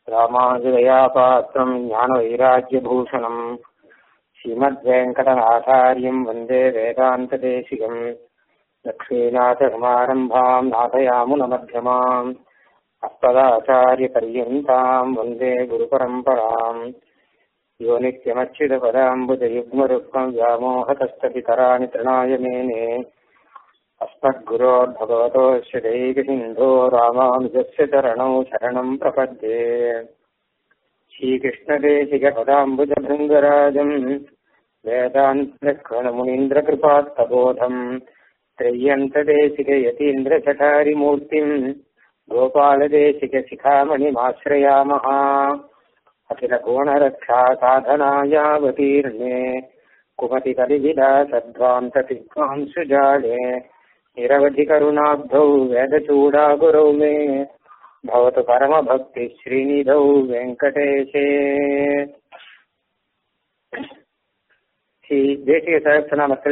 ராமாஜுதயாபாத்திரம் ஞானவைராஜ்யபூஷணம் ஸ்ரீமத்வேங்கடநாதாரியம் வந்தே வேதாந்ததேசிகம் லக்ஷ்மீநாதசமாரம்பாம் நாதயாமுனமध्यமாம் அப்பதாச்சாரியपर्यन्ताम् वन्दे गुरुपरम्पराम् यो नित्यमच्युतपदाम्बुजयुग्मरुक्मम् व्यामोहतस्तपितराणि तृणाय मेने अस्मद्गुरोर्भगवतोऽस्य दैकसिन्धो रामानुजस्य चरणौ शरणम् प्रपद्ये श्रीकृष्णदेशिकपदाम्बुजभृङ्गराजम् वेदान्तमुनीन्द्रकृपात्तबोधम् त्रय्यन्तदेशिकयतीन्द्रचठारिमूर्तिम् गोपालदेशिकशिखामणिमाश्रयामः अखिलकोणरक्षा साधनायावतीर्णे कुमतिकलिविदा सद्वान्ततिग्वांशुजाले निरवधिकरुणाब्धौ वेदचूडागुरौ मे भवतु परमभक्तिश्रीनिधौ வெங்கடேஷே ஸ்ரீ தேசிய சகஸ்திரநாமத்துல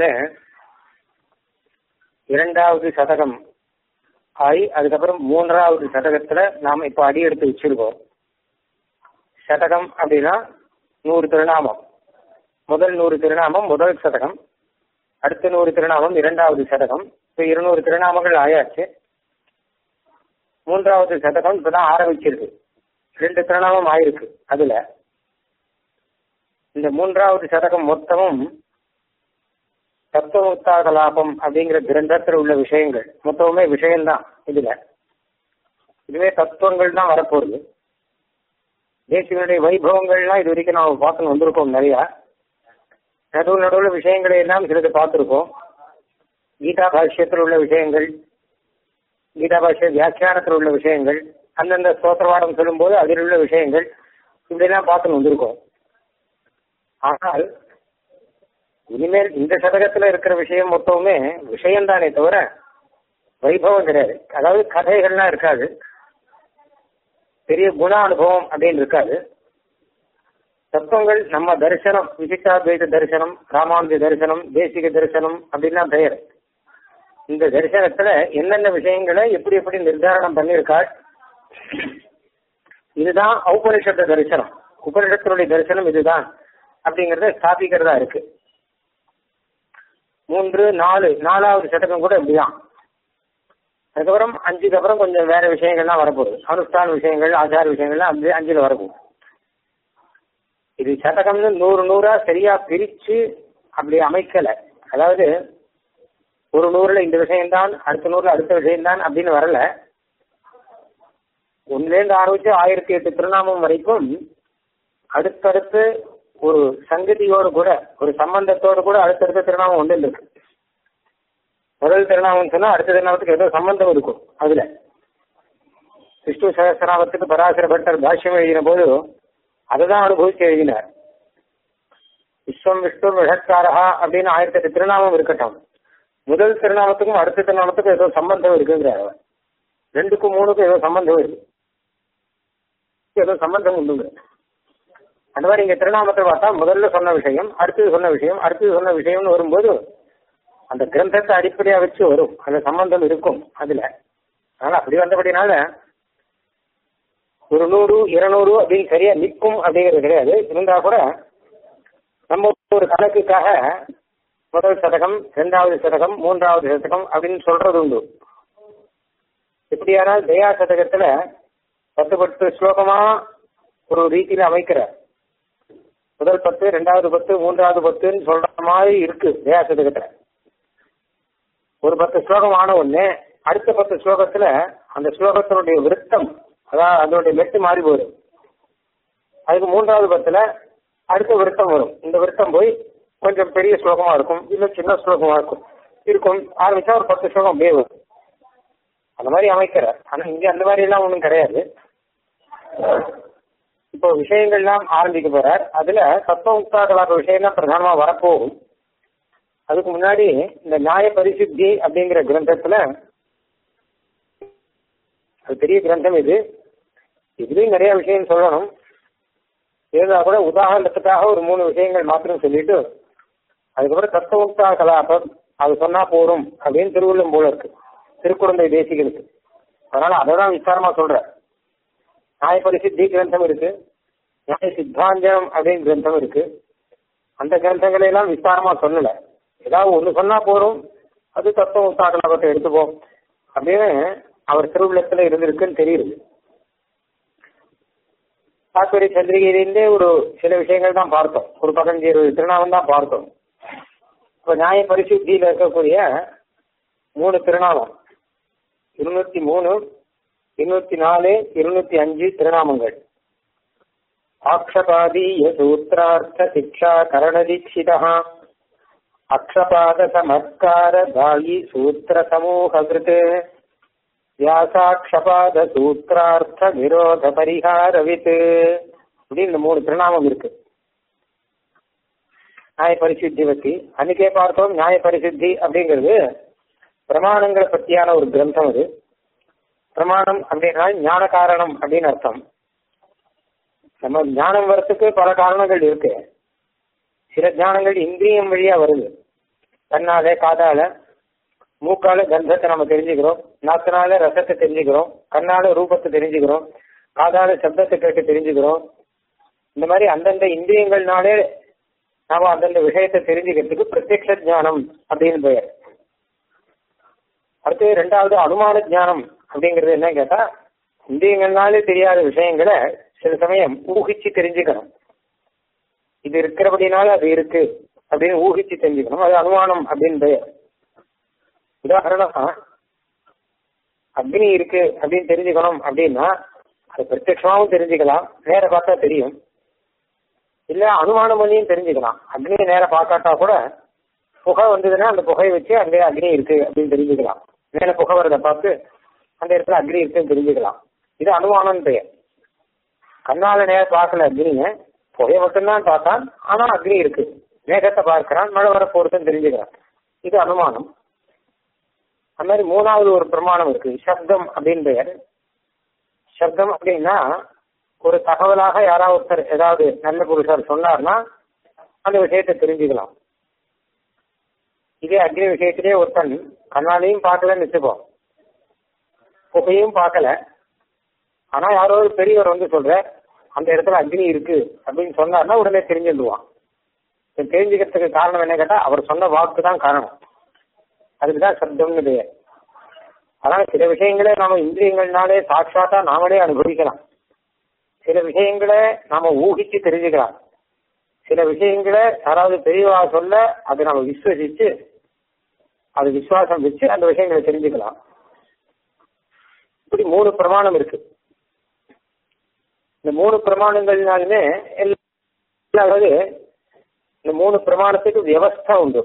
இரண்டாவது சதகம் ஆகி அதுக்கப்புறம் மூன்றாவது சதகத்துல நாம இப்ப அடி எடுத்து வச்சிருக்கோம் சதகம் அப்படின்னா நூறு திருநாமம் முதல் நூறு திருநாமம் முதல் சதகம் அடுத்த நூறு திருநாமம் இரண்டாவது சதகம் இப்ப இருநூறு திருநாமங்கள் ஆயாச்சு மூன்றாவது சதகம் இப்பதான் ஆரம்பிச்சிருக்கு ரெண்டு திருநாமம் ஆயிருக்கு அதுல இந்த மூன்றாவது சதகம் மொத்தமும் தத்துவமுக்தா கலாபம் அப்படிங்கிற கிரந்தத்தில் உள்ள விஷயங்கள் மொத்தமுமே விஷயம்தான் இதுல இதுவே தத்துவங்கள் தான் வரப்போகுது தேசியனுடைய வைபவங்கள்லாம் இது வரைக்கும் நாம பார்த்து வந்திருக்கோம் நிறையா நடுவு நடுவில் விஷயங்களை எல்லாம் சிலது பார்த்துருக்கோம் கீதா பாஷ்யத்தில் உள்ள விஷயங்கள் கீதா பாஷ்ய வியாக்கியானத்தில் உள்ள விஷயங்கள் அந்தந்த ஸ்தோத்திரவாடம் சொல்லும்போது அதில் உள்ள விஷயங்கள் இப்படிலாம் பார்த்து வந்திருக்கோம் ஆனால் இனிமேல் இந்த சதகத்துல இருக்கிற விஷயம் மொத்தமுமே விஷயம்தானே தவிர வைபவம் கிடையாது அதாவது கதைகள்லாம் இருக்காது பெரிய குண அனுபவம் அப்படின்னு இருக்காது தத்துவங்கள் நம்ம தரிசனம் விசிஷ்டாத்வைத தரிசனம் ராமானுஜ தரிசனம் தேசிக தரிசனம் அப்படின்லாம் பெயர் இந்த தரிசனத்துல என்னென்ன விஷயங்களை எப்படி எப்படி நிர்தாரணம் பண்ணியிருக்காள் இதுதான் ஔபனிஷத்த தரிசனம் உபனிஷத்தினுடைய தரிசனம் இதுதான் அப்படிங்கறத ஸ்தாபிக்கிறதா இருக்கு மூன்று நாலு நாலாவது சதகம் கூட இப்படிதான் அதுக்கப்புறம் அஞ்சுக்கு அப்புறம் கொஞ்சம் வேற விஷயங்கள்லாம் வரப்போகுது அனுஷ்டான விஷயங்கள் ஆச்சார விஷயங்கள்லாம் அஞ்சு அஞ்சுல வரப்போகுது இது சதகம்னு நூறு நூறா சரியா பிரிச்சு அப்படி அமைக்கல அதாவது ஒரு நூறுல இந்த விஷயம்தான் அடுத்த நூறுல அடுத்த விஷயம்தான் அப்படின்னு வரல ஒன்னுலேருந்து ஆரம்பிச்சு ஆயிரத்தி எட்டு திருநாமம் வரைக்கும் அடுத்தடுத்து ஒரு சங்கதியோடு கூட ஒரு சம்பந்தத்தோடு கூட அடுத்தடுத்த திருநாமம் ஒன்று இருக்கு முதல் திருநாமம் சொன்னா அடுத்த திருநாமத்துக்கு ஏதோ சம்பந்தம் இருக்கும் அதுல விஷ்ணு சகசிரநாமத்துக்கு பராசர பட்டர் பாஷ்யம் எழுதின போது அதை தான் அனுபவிச்சு எழுதினார் விஸ்வம் விஷ்ணு விஷத்காரா அப்படின்னு ஆயிரத்தி எட்டு திருநாமம் இருக்கட்டும் முதல் திருநாமத்துக்கும் அடுத்த திருநாமத்துக்கும் ஏதோ சம்பந்தம் இருக்குங்கிறார் அவர் ரெண்டுக்கும் மூணுக்கும் ஏதோ சம்பந்தம் இருக்கு ஏதோ சம்பந்தம் உண்டுங்க அந்த மாதிரி இங்க திருநாமத்தை பார்த்தா முதல்ல சொன்ன விஷயம் அடுத்தது சொன்ன விஷயம் அடுத்தது சொன்ன விஷயம்னு வரும்போது அந்த கிரந்தத்தை அடிப்படையா வச்சு வரும் அந்த சம்பந்தம் இருக்கும் அதுல அதனால அப்படி வந்தபடினால ஒரு நூறு இருநூறு அப்படின்னு சரியா நிற்கும் அப்படிங்கிறது கிடையாது இருந்தா கூட நம்ம ஒரு கணக்குக்காக முதல் சதகம் இரண்டாவது சதகம் மூன்றாவது சதகம் அப்படின்னு சொல்றது உண்டு எப்படியானால் தயா சதகத்துல பத்து பத்து ஸ்லோகமா ஒரு ரீதியில அமைக்கிறார் முதல் பத்து ரெண்டாவது பத்து மூன்றாவது பத்துன்னு சொல்ற மாதிரி இருக்கு தயா சதகத்துல ஒரு பத்து ஸ்லோகம் ஆன உடனே அடுத்த பத்து ஸ்லோகத்துல அந்த ஸ்லோகத்தினுடைய விருத்தம் அதாவது அதனுடைய மெட்டு மாறி போயிடும் அதுக்கு மூன்றாவது பத்துல அடுத்த விருத்தம் வரும் இந்த விருத்தம் போய் கொஞ்சம் பெரிய ஸ்லோகமா இருக்கும் இல்ல சின்ன ஸ்லோகமா இருக்கும் இருக்கும் ஆரம்பிச்சா ஒரு பத்து ஸ்லோகம் அப்படியே வரும் அந்த மாதிரி அமைக்கிறார் ஆனா இங்க அந்த மாதிரி எல்லாம் ஒண்ணும் கிடையாது இப்போ விஷயங்கள்லாம் ஆரம்பிக்க போறார் அதுல தத்துவமுக்தாக்களாக விஷயம்லாம் பிரதானமா வரப்போகும் அதுக்கு முன்னாடி இந்த நியாய பரிசுத்தி அப்படிங்கிற கிரந்தத்துல அது பெரிய கிரந்தம் இது இதுலயும் நிறைய விஷயம் சொல்லணும் இருந்தா கூட உதாரணத்துக்காக ஒரு மூணு விஷயங்கள் மாத்திரம் சொல்லிட்டு அதுக்கப்புறம் தத்துவமுக்தா கலாபம் அது சொன்னா போரும் அப்படின்னு திருவள்ளும் போல இருக்கு திருக்குழந்தை தேசிகளுக்கு அதனால அதை தான் விசாரமா சொல்ற நியாய பரிசுத்தி கிரந்தம் இருக்கு நியாய சித்தாந்தம் அப்படின்னு கிரந்தம் இருக்கு அந்த கிரந்தங்களை எல்லாம் விஸ்தாரமா சொல்லல ஏதாவது ஒண்ணு சொன்னா போறோம் அது தத்துவ உத்தாக்கலாபத்தை எடுத்துப்போம் அப்படின்னு அவர் திருவுள்ளத்துல இருந்திருக்குன்னு தெரியுது தாத்பரிய சந்திரிகையிலே ஒரு சில விஷயங்கள் தான் பார்த்தோம் ஒரு பதினஞ்சு இருபது திருநாமம் தான் பார்த்தோம் இப்ப நியாய பரிசுத்தியில இருக்கக்கூடிய மூணு திருநாமம் இருநூத்தி மூணு இருநூத்தி நாலு இருநூத்தி அஞ்சு திருநாமங்கள் ஆக்ஷபாதீய சூத்திரார்த்த சிக்ஷா கரணதீட்சிதா அக்ஷபாத சமத்கார தாயி சூத்திர சமூக கிருத்து வியாசாட்சபாத சூத்திரார்த்த விரோத பரிகாரவித் அப்படின்னு இந்த மூணு திருநாமம் இருக்கு நியாய பரிசுத்தி பத்தி அன்னைக்கே பார்த்தோம் நியாய பரிசுத்தி அப்படிங்கிறது பிரமாணங்களை பத்தியான ஒரு கிரந்தம் அது பிரமாணம் அப்படின்னா ஞான காரணம் அப்படின்னு அர்த்தம் நம்ம ஞானம் வரத்துக்கு பல காரணங்கள் இருக்கு சில ஞானங்கள் இந்திரியம் வழியா வருது கண்ணால காதால மூக்கால கந்தத்தை நம்ம தெரிஞ்சுக்கிறோம் நாக்குனால ரசத்தை தெரிஞ்சுக்கிறோம் கண்ணால ரூபத்தை தெரிஞ்சுக்கிறோம் காதால சப்தத்தை கேட்டு தெரிஞ்சுக்கிறோம் இந்த மாதிரி அந்தந்த இந்திரியங்கள்னாலே நாம அந்தந்த விஷயத்தை தெரிஞ்சுக்கிறதுக்கு பிரத்யக்ஷ ஞானம் அப்படின்னு பெயர் அடுத்து ரெண்டாவது அனுமான ஞானம் அப்படிங்கிறது என்ன கேட்டா இந்திரியங்கள்னாலே தெரியாத விஷயங்களை சில சமயம் ஊகிச்சு தெரிஞ்சுக்கணும் இது இருக்கிறபடினால அது இருக்கு அப்படின்னு ஊகிச்சு தெரிஞ்சுக்கணும் அது அனுமானம் அப்படின்னு பெயர் உதாரணமா அக்னி இருக்கு அப்படின்னு தெரிஞ்சுக்கணும் அப்படின்னா அது பிரத்யட்சமாவும் தெரிஞ்சுக்கலாம் நேர பார்த்தா தெரியும் இல்ல அனுமானம் பண்ணியும் தெரிஞ்சுக்கலாம் அக்னியை நேர பார்க்காட்டா கூட புகை வந்ததுன்னா அந்த புகையை வச்சு அங்கே அக்னி இருக்கு அப்படின்னு தெரிஞ்சுக்கலாம் மேல புகை வரதை பார்த்து அந்த இடத்துல அக்னி இருக்குன்னு தெரிஞ்சுக்கலாம் இது அனுமானம் பெயர் கண்ணால நேர பார்க்கல அக்னிய புகையை மட்டும்தான் பார்த்தான் ஆனா அக்னி இருக்கு மேகத்தை பார்க்கிறான் மழை வர போறதுன்னு தெரிஞ்சுக்கிறான் இது அனுமானம் அந்த மாதிரி மூணாவது ஒரு பிரமாணம் இருக்கு சப்தம் அப்படின்னு பெயர் சப்தம் அப்படின்னா ஒரு தகவலாக யாராவது ஒருத்தர் ஏதாவது நல்ல புருஷர் சொன்னார்னா அந்த விஷயத்தை தெரிஞ்சுக்கலாம் இதே அக்னி விஷயத்திலே ஒருத்தன் கண்ணாலையும் பார்க்கலன்னு வச்சுப்போம் புகையும் பார்க்கல ஆனா யாரோ ஒரு பெரியவர் வந்து சொல்ற அந்த இடத்துல அக்னி இருக்கு அப்படின்னு சொன்னார்னா உடனே தெரிஞ்சுடுவான் தெரிஞ்சுக்கிறதுக்கு காரணம் என்ன கேட்டா அவர் சொன்ன வாக்கு தான் காரணம் அதுக்குதான் சப்தம்னு பெயர் அதனால சில விஷயங்களை நாம இந்திரியங்கள்னாலே சாட்சாத்தா நாமளே அனுபவிக்கலாம் சில விஷயங்களை நாம ஊகிச்சு தெரிஞ்சுக்கலாம் சில விஷயங்களை யாராவது பெரியவா சொல்ல அதை நம்ம விசுவசிச்சு அது விசுவாசம் வச்சு அந்த விஷயங்களை தெரிஞ்சுக்கலாம் இப்படி மூணு பிரமாணம் இருக்கு இந்த மூணு பிரமாணங்கள்னாலுமே அதாவது இந்த மூணு பிரமாணத்துக்கு வியவஸ்தா உண்டு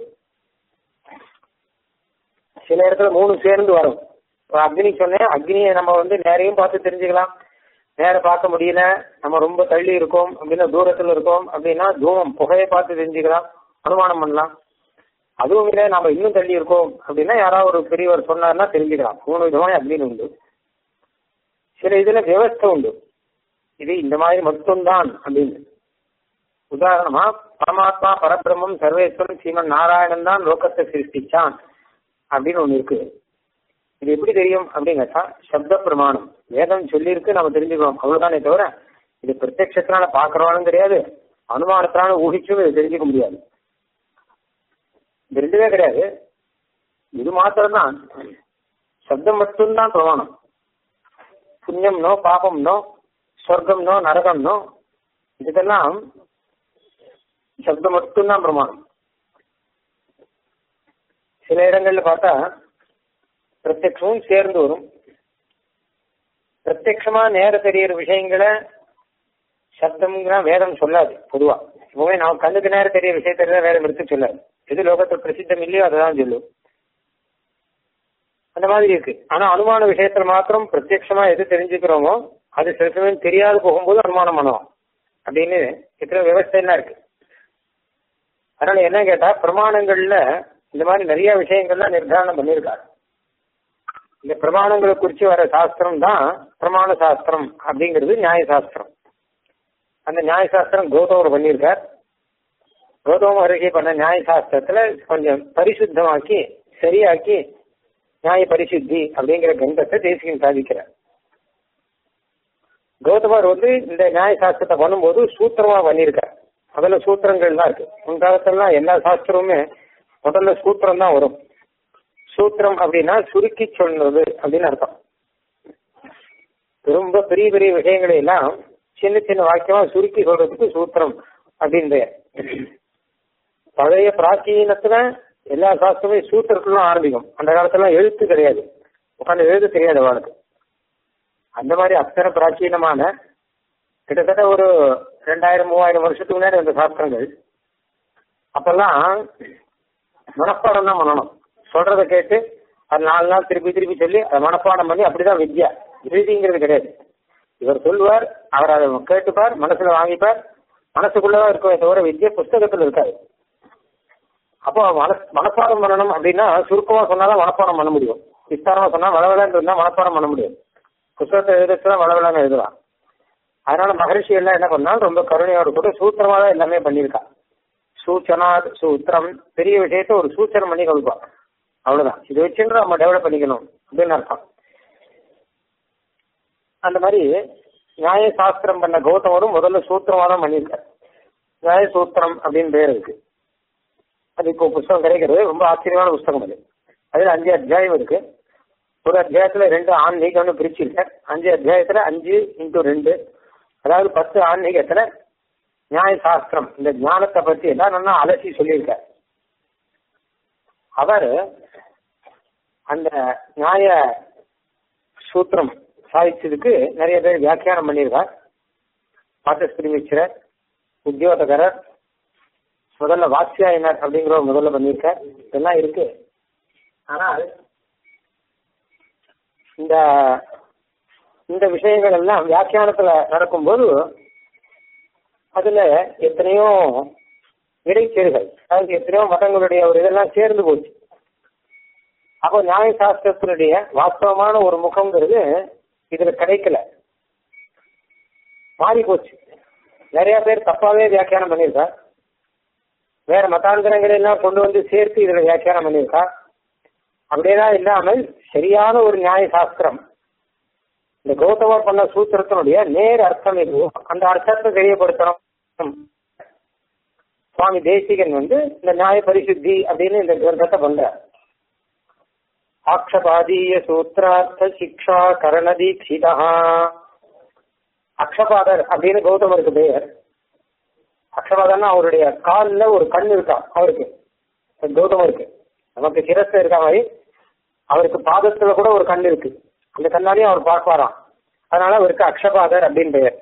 சில இடத்துல மூணு சேர்ந்து வரும் அக்னி சொன்னேன் அக்னியை நம்ம வந்து நேரையும் பார்த்து தெரிஞ்சுக்கலாம் நேர பார்க்க முடியல நம்ம ரொம்ப தள்ளி இருக்கோம் அப்படின்னா தூரத்துல இருக்கோம் அப்படின்னா தூரம் புகையை பார்த்து தெரிஞ்சுக்கலாம் அனுமானம் பண்ணலாம் அதுவும் இல்லை நம்ம இன்னும் தள்ளி இருக்கோம் அப்படின்னா யாராவது ஒரு பெரியவர் சொன்னார்னா தெரிஞ்சுக்கலாம் மூணு விதமான அக்னின்னு உண்டு சில இதுல வியவஸ்தை உண்டு இது இந்த மாதிரி மட்டும்தான் அப்படின்னு உதாரணமா பரமாத்மா பரபிரம்மம் சர்வேஸ்வரன் சீமன் நாராயணன் தான் லோகத்தை சிருஷ்டிச்சான் அப்படின்னு ஒண்ணு இருக்கு இது எப்படி தெரியும் அப்படின்னு கேட்டா சப்த பிரமாணம் வேதம் சொல்லியிருக்கு நம்ம தெரிஞ்சுக்கிறோம் அவ்வளவுதானே தவிர இது பிரத்யட்சத்தினால பாக்குறவாலும் தெரியாது அனுமானத்தினால ஊகிச்சும் இது தெரிஞ்சுக்க முடியாது இது ரெண்டுமே கிடையாது இது மாத்திரம்தான் சப்தம் மட்டும்தான் பிரமாணம் புண்ணியம்னோ பாபம்னோ சொர்க்கம்னோ நரகம்னோ இதுக்கெல்லாம் சப்தம் மட்டும்தான் பிரமாணம் சில இடங்கள்ல பார்த்தா பிரத்யக்ஷமும் சேர்ந்து வரும் பிரத்யக்ஷமா நேர தெரியற விஷயங்களை சப்தம்னா வேதம் சொல்லாது பொதுவா எப்பவுமே நான் கண்ணுக்கு நேரம் தெரிய விஷயத்த வேதம் எடுத்து சொல்லாது எது லோகத்தில் பிரசித்தம் இல்லையோ அதை தான் சொல்லும் அந்த மாதிரி இருக்கு ஆனா அனுமான விஷயத்துல மாத்திரம் பிரத்யட்சமா எது தெரிஞ்சுக்கிறோமோ அது சில சமயம் தெரியாது போகும்போது அனுமானம் பண்ணுவோம் அப்படின்னு எத்தனை விவசாயம் இருக்கு அதனால என்ன கேட்டா பிரமாணங்கள்ல இந்த மாதிரி நிறைய விஷயங்கள்லாம் நிர்தாரணம் பண்ணியிருக்காரு இந்த பிரமாணங்களை குறித்து வர சாஸ்திரம் தான் பிரமாண சாஸ்திரம் அப்படிங்கிறது நியாய சாஸ்திரம் அந்த நியாய சாஸ்திரம் கௌதமர் பண்ணியிருக்கார் கௌதம மகர்ஷி பண்ண நியாய சாஸ்திரத்துல கொஞ்சம் பரிசுத்தமாக்கி சரியாக்கி நியாய பரிசுத்தி அப்படிங்கிற கிரந்தத்தை தேசியம் சாதிக்கிறார் கௌதமர் வந்து இந்த நியாய சாஸ்திரத்தை பண்ணும்போது சூத்திரமா பண்ணியிருக்கார் முதல்ல சூத்திரங்கள் தான் இருக்கு முன்காலத்துலாம் எல்லா சாஸ்திரமுமே முதல்ல சூத்திரம் தான் வரும் சூத்திரம் அப்படின்னா சுருக்கி சொல்றது அப்படின்னு அர்த்தம் ரொம்ப பெரிய பெரிய விஷயங்களை எல்லாம் சின்ன சின்ன வாக்கியமா சுருக்கி சொல்றதுக்கு சூத்திரம் அப்படின்னு பழைய பிராச்சீனத்துல எல்லா சாஸ்திரமே சூத்திரத்துலாம் ஆரம்பிக்கும் அந்த காலத்துல எழுத்து கிடையாது உட்காந்து எழுத தெரியாது அவனுக்கு அந்த மாதிரி அத்தனை பிராச்சீனமான கிட்டத்தட்ட ஒரு ரெண்டாயிரம் மூவாயிரம் வருஷத்துக்கு முன்னாடி வந்த சாஸ்திரங்கள் அப்பெல்லாம் மனப்பாடம் தான் பண்ணணும் சொல்றதை கேட்டு அது நாலு நாள் திருப்பி திருப்பி சொல்லி அதை மனப்பாடம் பண்ணி அப்படிதான் வித்யா எழுதிங்கிறது கிடையாது இவர் சொல்லுவார் அவர் அதை கேட்டுப்பார் மனசுல வாங்கிப்பார் மனசுக்குள்ளதான் இருக்கவே தவிர வித்யா புஸ்தகத்துல இருக்காது அப்போ மன மனப்பாடம் பண்ணணும் அப்படின்னா சுருக்கமா சொன்னாதான் மனப்பாடம் பண்ண முடியும் விஸ்தாரமா சொன்னா வளவலன்னு இருந்தா மனப்பாடம் பண்ண முடியும் புத்தகத்தை எழுதுறதுலாம் வளவலன்னு எழுதலாம் அதனால மகரிஷி எல்லாம் என்ன பண்ணாலும் ரொம்ப கருணையோடு கூட சூத்திரமா தான் எல்லாமே பண்ணியிருக்கா சூச்சனா சூத்திரம் பெரிய விஷயத்த ஒரு சூச்சனம் பண்ணி கொடுப்பா அவ்வளவுதான் இது வச்சுட்டு நம்ம டெவலப் பண்ணிக்கணும் அப்படின்னு அர்த்தம் அந்த மாதிரி நியாய சாஸ்திரம் பண்ண கௌதமரும் முதல்ல சூத்திரமா தான் பண்ணியிருக்காரு நியாய சூத்திரம் அப்படின்னு பேர் இருக்கு அது இப்போ புஸ்தகம் கிடைக்கிறது ரொம்ப ஆச்சரியமான புஸ்தகம் அது அதுல அஞ்சு அத்தியாயம் இருக்கு ஒரு அத்தியாயத்துல ரெண்டு ஆன்மீகம்னு பிரிச்சிருக்கேன் அஞ்சு அத்தியாயத்துல அஞ்சு இன்டூ ரெண்டு அதாவது பத்து ஆன்மீகத்துல நியாய சாஸ்திரம் இந்த ஞானத்தை பத்தி எல்லாம் நல்லா அலசி சொல்லியிருக்கார் அவர் அந்த நியாய சூத்திரம் சாதிச்சதுக்கு நிறைய பேர் வியாக்கியானம் பண்ணியிருக்கார் பாட்டஸ்திரி மிச்சிரர் உத்தியோககரர் முதல்ல வாட்சியாயினர் அப்படிங்கிற முதல்ல பண்ணியிருக்கார் இதெல்லாம் இருக்கு ஆனால் இந்த இந்த விஷயங்கள் எல்லாம் வியாக்கியானத்துல நடக்கும்போது அதுல எத்தனையோ இடைச்சேர்கள் அதாவது எத்தனையோ மதங்களுடைய ஒரு இதெல்லாம் சேர்ந்து போச்சு அப்போ நியாய சாஸ்திரத்தினுடைய வாஸ்தவமான ஒரு முகம்ங்கிறது இதுல கிடைக்கல மாறி போச்சு நிறைய பேர் தப்பாவே வியாக்கியானம் பண்ணியிருக்கா வேற மதாந்திரங்களை எல்லாம் கொண்டு வந்து சேர்த்து இதுல வியாக்கியானம் பண்ணியிருக்கா அப்படியெல்லாம் இல்லாமல் சரியான ஒரு நியாய சாஸ்திரம் இந்த கௌதமர் பண்ண சூத்திரத்தினுடைய நேர் அர்த்தம் எதுவோ அந்த அர்த்தத்தை தெரியப்படுத்தணும் சுவாமி தேசிகன் வந்து இந்த நியாய பரிசுத்தி அப்படின்னு இந்த கிரந்தத்தை பண்றார் ஆக்ஷபாதீய சூத்திரார்த்த சிக்ஷா கரண தீட்சிதா அக்ஷபாதர் அப்படின்னு கௌதமருக்கு பெயர் அக்ஷபாதர்னா அவருடைய காலில் ஒரு கண் இருக்கா அவருக்கு கௌதமருக்கு நமக்கு சிரஸ்ல இருக்க மாதிரி அவருக்கு பாதத்துல கூட ஒரு கண் இருக்கு அந்த கண்ணாலையும் அவர் பார்ப்பாராம் அதனால அவருக்கு அக்ஷபாதர் அப்படின்னு பெயர்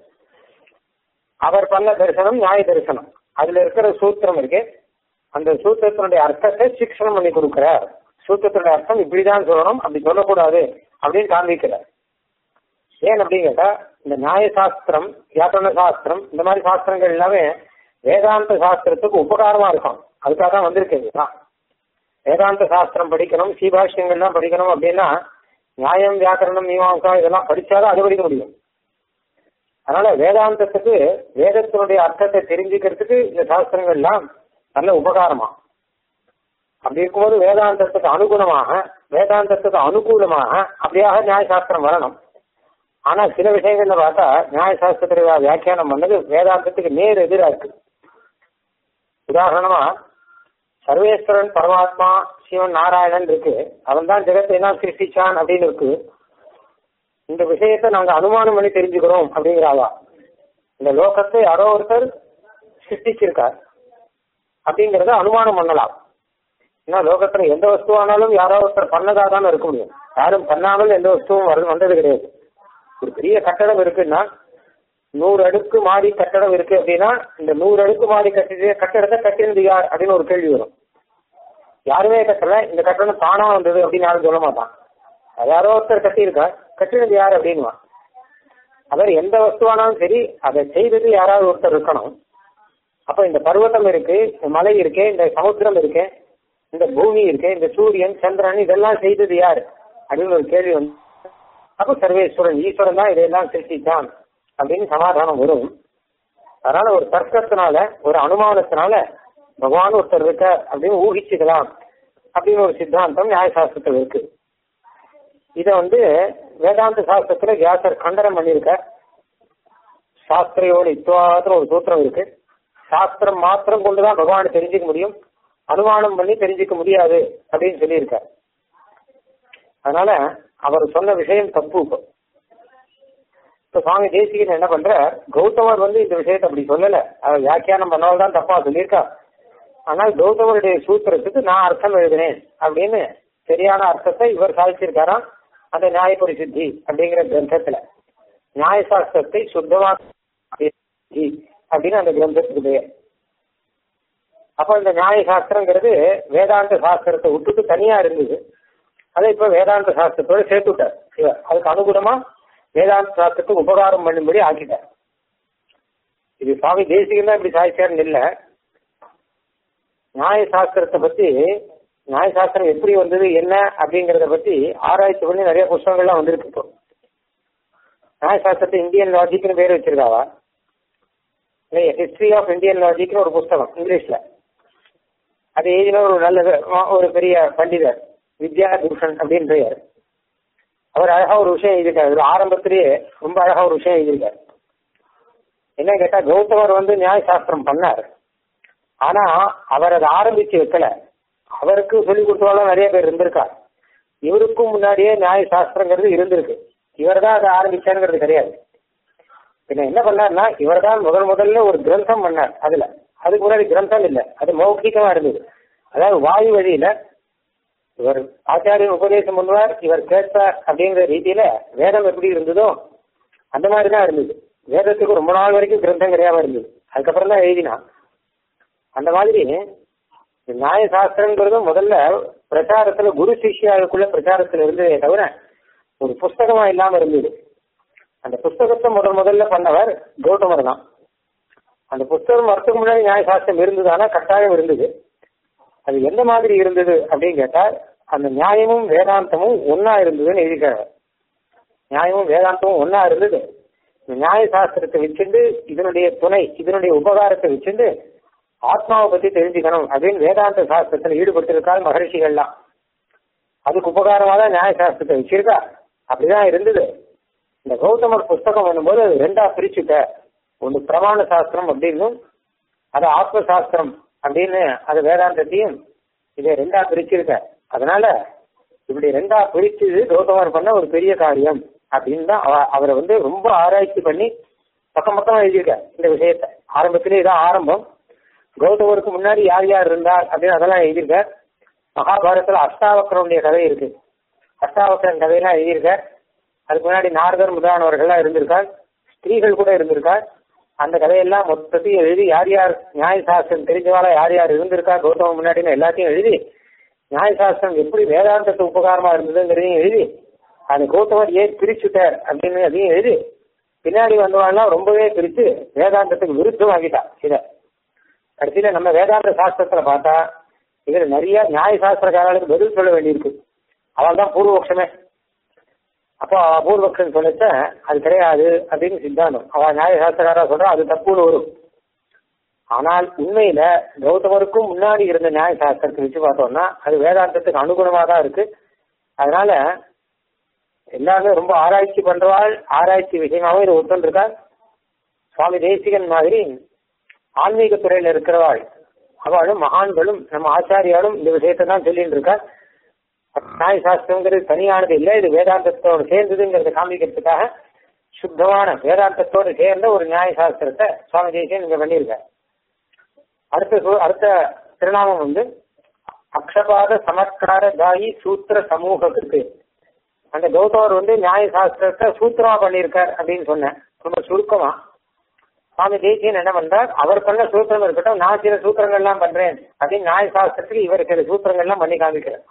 அவர் பண்ண தரிசனம் நியாய தரிசனம் அதுல இருக்கிற சூத்திரம் இருக்கு அந்த சூத்திரத்தினுடைய அர்த்தத்தை சிக்ஷனம் பண்ணி கொடுக்கிறார் சூத்திரத்தினுடைய அர்த்தம் இப்படிதான் சொல்லணும் அப்படி சொல்லக்கூடாது அப்படின்னு காண்பிக்கிறார் ஏன் அப்படின்னு கேட்டா இந்த நியாய சாஸ்திரம் வியாக்கரண சாஸ்திரம் இந்த மாதிரி சாஸ்திரங்கள் எல்லாமே வேதாந்த சாஸ்திரத்துக்கு உபகாரமா இருக்கும் அதுக்காக தான் வந்திருக்கு வேதாந்த சாஸ்திரம் படிக்கணும் சீபாஷ்யங்கள்லாம் படிக்கணும் அப்படின்னா நியாயம் வியாக்கரணம் மீமாசா இதெல்லாம் படிச்சாதான் அது படிக்க முடியும் அதனால வேதாந்தத்துக்கு வேதத்தினுடைய அர்த்தத்தை தெரிஞ்சுக்கிறதுக்கு இந்த சாஸ்திரங்கள்லாம் நல்ல உபகாரமா அப்படி இருக்கும்போது வேதாந்தத்துக்கு அனுகுணமாக வேதாந்தத்துக்கு அனுகூலமாக அப்படியாக நியாய சாஸ்திரம் வரணும் ஆனா சில விஷயங்கள்ல பார்த்தா நியாய சாஸ்திரத்துல வியாக்கியானம் பண்ணது வேதாந்தத்துக்கு நேர் எதிராக இருக்கு உதாரணமா சர்வேஸ்வரன் பரமாத்மா சிவன் நாராயணன் இருக்கு அவன் தான் ஜெகத்தை எல்லாம் சிருஷ்டிச்சான் அப்படின்னு இருக்கு இந்த விஷயத்தை நாங்க அனுமானம் பண்ணி தெரிஞ்சுக்கிறோம் அப்படிங்கிறாவா இந்த லோகத்தை யாரோ ஒருத்தர் சிருஷ்டிச்சிருக்கார் அப்படிங்கறத அனுமானம் பண்ணலாம் ஏன்னா லோகத்துல எந்த வஸ்துவானாலும் யாரோ ஒருத்தர் பண்ணதா தானே இருக்க முடியும் யாரும் பண்ணாமல் எந்த வஸ்துவும் வர வந்தது கிடையாது ஒரு பெரிய கட்டடம் இருக்குன்னா நூறு அடுக்கு மாடி கட்டடம் இருக்கு அப்படின்னா இந்த நூறு அடுக்கு மாடி கட்டி கட்டடத்தை கட்டினது யார் அப்படின்னு ஒரு கேள்வி வரும் யாருமே கட்டல இந்த கட்டணம் தானா வந்தது அப்படின்னு யாரும் சொல்ல மாட்டான் அது யாரோ ஒருத்தர் கட்டியிருக்கா கட்டினது யார் அப்படின்வா அவர் எந்த வஸ்துவானாலும் சரி அதை செய்தது யாராவது ஒருத்தர் இருக்கணும் அப்ப இந்த பர்வதம் இருக்கு இந்த மலை இருக்கு இந்த சமுத்திரம் இருக்கு இந்த பூமி இருக்கு இந்த சூரியன் சந்திரன் இதெல்லாம் செய்தது யார் அப்படின்னு ஒரு கேள்வி வந்து அப்ப சர்வேஸ்வரன் ஈஸ்வரன் தான் இதையெல்லாம் சிருஷ்டித்தான் அப்படின்னு சமாதானம் வரும் அதனால ஒரு தர்க்கத்தினால ஒரு அனுமானத்தினால பகவான் ஒருத்தர் இருக்க அப்படின்னு ஊகிச்சுக்கலாம் அப்படின்னு ஒரு சித்தாந்தம் நியாயசாஸ்திரத்தில் இருக்கு இத வந்து வேதாந்த சாஸ்திரத்துல வியாசர் கண்டனம் பண்ணியிருக்க சாஸ்திரையோட இத்துவாத்திர ஒரு சூத்திரம் இருக்கு சாஸ்திரம் மாத்திரம் கொண்டுதான் பகவானை தெரிஞ்சுக்க முடியும் அனுமானம் பண்ணி தெரிஞ்சுக்க முடியாது அப்படின்னு சொல்லியிருக்கார் அதனால அவர் சொன்ன விஷயம் தப்பு இப்போ இப்ப சுவாமி தேசிகன் என்ன பண்ற கௌதமர் வந்து இந்த விஷயத்தை அப்படி சொல்லல அவர் வியாக்கியானம் பண்ணால் தான் தப்பா சொல்லியிருக்கா ஆனால் கௌதமருடைய சூத்திரத்துக்கு நான் அர்த்தம் எழுதினேன் அப்படின்னு சரியான அர்த்தத்தை இவர் சாதிச்சிருக்காராம் அந்த நியாயபுரி சித்தி அப்படிங்கிற கிரந்தத்துல நியாயசாஸ்திரத்தை சுத்தமா அப்படின்னு அந்த கிரந்தத்துக்கு பேர் அப்ப இந்த நியாய சாஸ்திரங்கிறது வேதாந்த சாஸ்திரத்தை விட்டுட்டு தனியா இருந்தது அதை இப்ப வேதாந்த சாஸ்திரத்தோட சேர்த்து விட்டார் இவர் அதுக்கு அனுகுணமா வேதாந்த சாஸ்திரத்துக்கு உபகாரம் பண்ணும்படி ஆக்கிட்டார் இது சுவாமி தேசிகம் தான் இப்படி சாதிச்சாருன்னு இல்லை நியாய சாஸ்திரத்தை பத்தி நியாய சாஸ்திரம் எப்படி வந்தது என்ன அப்படிங்கறத பத்தி ஆராய்ச்சி பண்ணி நிறைய புஸ்தகங்கள்லாம் வந்திருக்கு இப்போ நியாய சாஸ்திரத்தை இந்தியன் லாஜிக்னு பேர் வச்சிருக்காவா இல்லையா ஹிஸ்டரி ஆஃப் இந்தியன் லாஜிக்னு ஒரு புஸ்தகம் இங்கிலீஷ்ல அது எழுதின ஒரு நல்ல ஒரு பெரிய பண்டிதர் வித்யா பூஷன் அப்படின்னு பெயர் அவர் அழகா ஒரு விஷயம் எழுதியிருக்காரு ஒரு ஆரம்பத்திலேயே ரொம்ப அழகா ஒரு விஷயம் எழுதியிருக்காரு என்ன கேட்டா கௌதமர் வந்து நியாய சாஸ்திரம் பண்ணார் ஆனா அவர் அதை ஆரம்பிச்சு வைக்கல அவருக்கு சொல்லி கொடுத்தவங்க நிறைய பேர் இருந்திருக்கார் இவருக்கும் முன்னாடியே நியாய சாஸ்திரங்கிறது இருந்திருக்கு இவர் தான் அதை ஆரம்பிச்சாருங்கிறது கிடையாது பின்ன என்ன பண்ணார்னா இவர் தான் முதல் முதல்ல ஒரு கிரந்தம் பண்ணார் அதுல அதுக்கு முன்னாடி கிரந்தம் இல்லை அது மௌகிகமா இருந்தது அதாவது வாயு வழியில இவர் ஆச்சாரியன் உபதேசம் பண்ணுவார் இவர் கேட்பார் அப்படிங்கிற ரீதியில வேதம் எப்படி இருந்ததோ அந்த மாதிரி தான் இருந்தது வேதத்துக்கு ரொம்ப நாள் வரைக்கும் கிரந்தம் கிடையாம இருந்தது அதுக்கப்புறம் தான் எழுதினான் அந்த மாதிரி நியாய சாஸ்திரங்கிறது முதல்ல பிரச்சாரத்துல குரு சிஷ்யாவுக்குள்ள பிரச்சாரத்துல இருந்ததே தவிர ஒரு புஸ்தகமா இல்லாம இருந்தது அந்த புஸ்தகத்தை முதல் முதல்ல பண்ணவர் கௌதமர் தான் அந்த புஸ்தகம் வரத்துக்கு முன்னாடி நியாய சாஸ்திரம் இருந்தது ஆனா கட்டாயம் இருந்தது அது எந்த மாதிரி இருந்தது அப்படின்னு கேட்டால் அந்த நியாயமும் வேதாந்தமும் ஒன்னா இருந்ததுன்னு எழுதிக்கிறார் நியாயமும் வேதாந்தமும் ஒன்னா இருந்தது இந்த நியாய சாஸ்திரத்தை வச்சுட்டு இதனுடைய துணை இதனுடைய உபகாரத்தை வச்சுட்டு ஆத்மாவை பத்தி தெரிஞ்சுக்கணும் அப்படின்னு வேதாந்த சாஸ்திரத்தில் ஈடுபட்டிருக்காள் மகர்ஷிகள்லாம் அதுக்கு உபகாரமா தான் நியாய சாஸ்திரத்தை வச்சிருக்கா அப்படிதான் இருந்தது இந்த கௌதமர் புஸ்தகம் பண்ணும்போது அது ரெண்டா பிரிச்சுட்ட ஒன்று பிரமாண சாஸ்திரம் அப்படின்னும் அது ஆத்ம சாஸ்திரம் அப்படின்னு அது வேதாந்தத்தையும் இதை ரெண்டா பிரிச்சிருக்க அதனால இப்படி ரெண்டா பிரிச்சது கௌதமர் பண்ண ஒரு பெரிய காரியம் அப்படின்னு தான் அவரை வந்து ரொம்ப ஆராய்ச்சி பண்ணி பக்கம் பக்கமா எழுதியிருக்க இந்த விஷயத்த ஆரம்பத்திலே இதான் ஆரம்பம் கௌதமருக்கு முன்னாடி யார் யார் இருந்தார் அப்படின்னு அதெல்லாம் எழுதியிருக்க மகாபாரதத்துல அஷ்டாவக்கரனுடைய கதை இருக்கு அஷ்டாவக்கரன் கதையெல்லாம் எழுதியிருக்க அதுக்கு முன்னாடி நாரதர் முதலானவர்கள்லாம் இருந்திருக்கார் ஸ்திரீகள் கூட இருந்திருக்கார் அந்த கதையெல்லாம் மொத்தத்தையும் எழுதி யார் யார் நியாயசாஸ்திரம் தெரிஞ்சவாளா யார் யார் இருந்திருக்கா கௌதம முன்னாடின்னு எல்லாத்தையும் எழுதி நியாயசாஸ்திரம் எப்படி வேதாந்தத்துக்கு உபகாரமா இருந்ததுங்கிறதையும் எழுதி அந்த கௌதமர் ஏன் பிரிச்சுட்டார் அப்படின்னு அதையும் எழுதி பின்னாடி வந்தவாள்லாம் ரொம்பவே பிரிச்சு வேதாந்தத்துக்கு விருத்தமாகிட்டா இத கடைசியில நம்ம வேதாந்த சாஸ்திரத்துல பார்த்தா இதுல நிறைய நியாய சாஸ்திரக்காரர்களுக்கு பதில் சொல்ல வேண்டியிருக்கு அவள் தான் பூர்வபக்ஷமே அப்போ பூர்வபக்ஷன் சொல்லச்ச அது கிடையாது அப்படின்னு சித்தாந்தம் அவ நியாய சாஸ்திரக்காரா சொல்றா அது தப்புன்னு வரும் ஆனால் உண்மையில கௌதமருக்கும் முன்னாடி இருந்த நியாய சாஸ்திரத்தை வச்சு பார்த்தோம்னா அது வேதாந்தத்துக்கு அனுகுணமா தான் இருக்கு அதனால எல்லாருமே ரொம்ப ஆராய்ச்சி பண்றவாள் ஆராய்ச்சி விஷயமாவும் இது ஒத்துருக்கா சுவாமி தேசிகன் மாதிரி ஆன்மீக துறையில இருக்கிறவாள் அவளும் மகான்களும் நம்ம ஆச்சாரியாலும் இந்த விஷயத்தை தான் சொல்லிட்டு இருக்கா நியாய சாஸ்திரங்கிறது தனியானது இல்லை இது வேதாந்தத்தோடு சேர்ந்ததுங்கிறத காமிக்கிறதுக்காக சுத்தமான வேதாந்தத்தோடு சேர்ந்த ஒரு நியாய சாஸ்திரத்தை சுவாமி தேசியன் இங்க பண்ணியிருக்கார் அடுத்த அடுத்த திருநாமம் வந்து அக்ஷபாத சமஸ்கார தாயி சூத்திர சமூகத்துக்கு அந்த கௌதமர் வந்து நியாய சாஸ்திரத்தை சூத்திரமா பண்ணியிருக்கார் அப்படின்னு சொன்னேன் ரொம்ப சுருக்கமா சுவாமி தேசியன் என்ன பண்றார் அவர் பண்ண சூத்திரம் இருக்கட்டும் நான் சில சூத்திரங்கள்லாம் பண்றேன் அப்படின்னு நியாய சாஸ்திரத்துக்கு இவர் சில சூத்திரங்கள்லாம் பண்ணி காமிக்கிறார்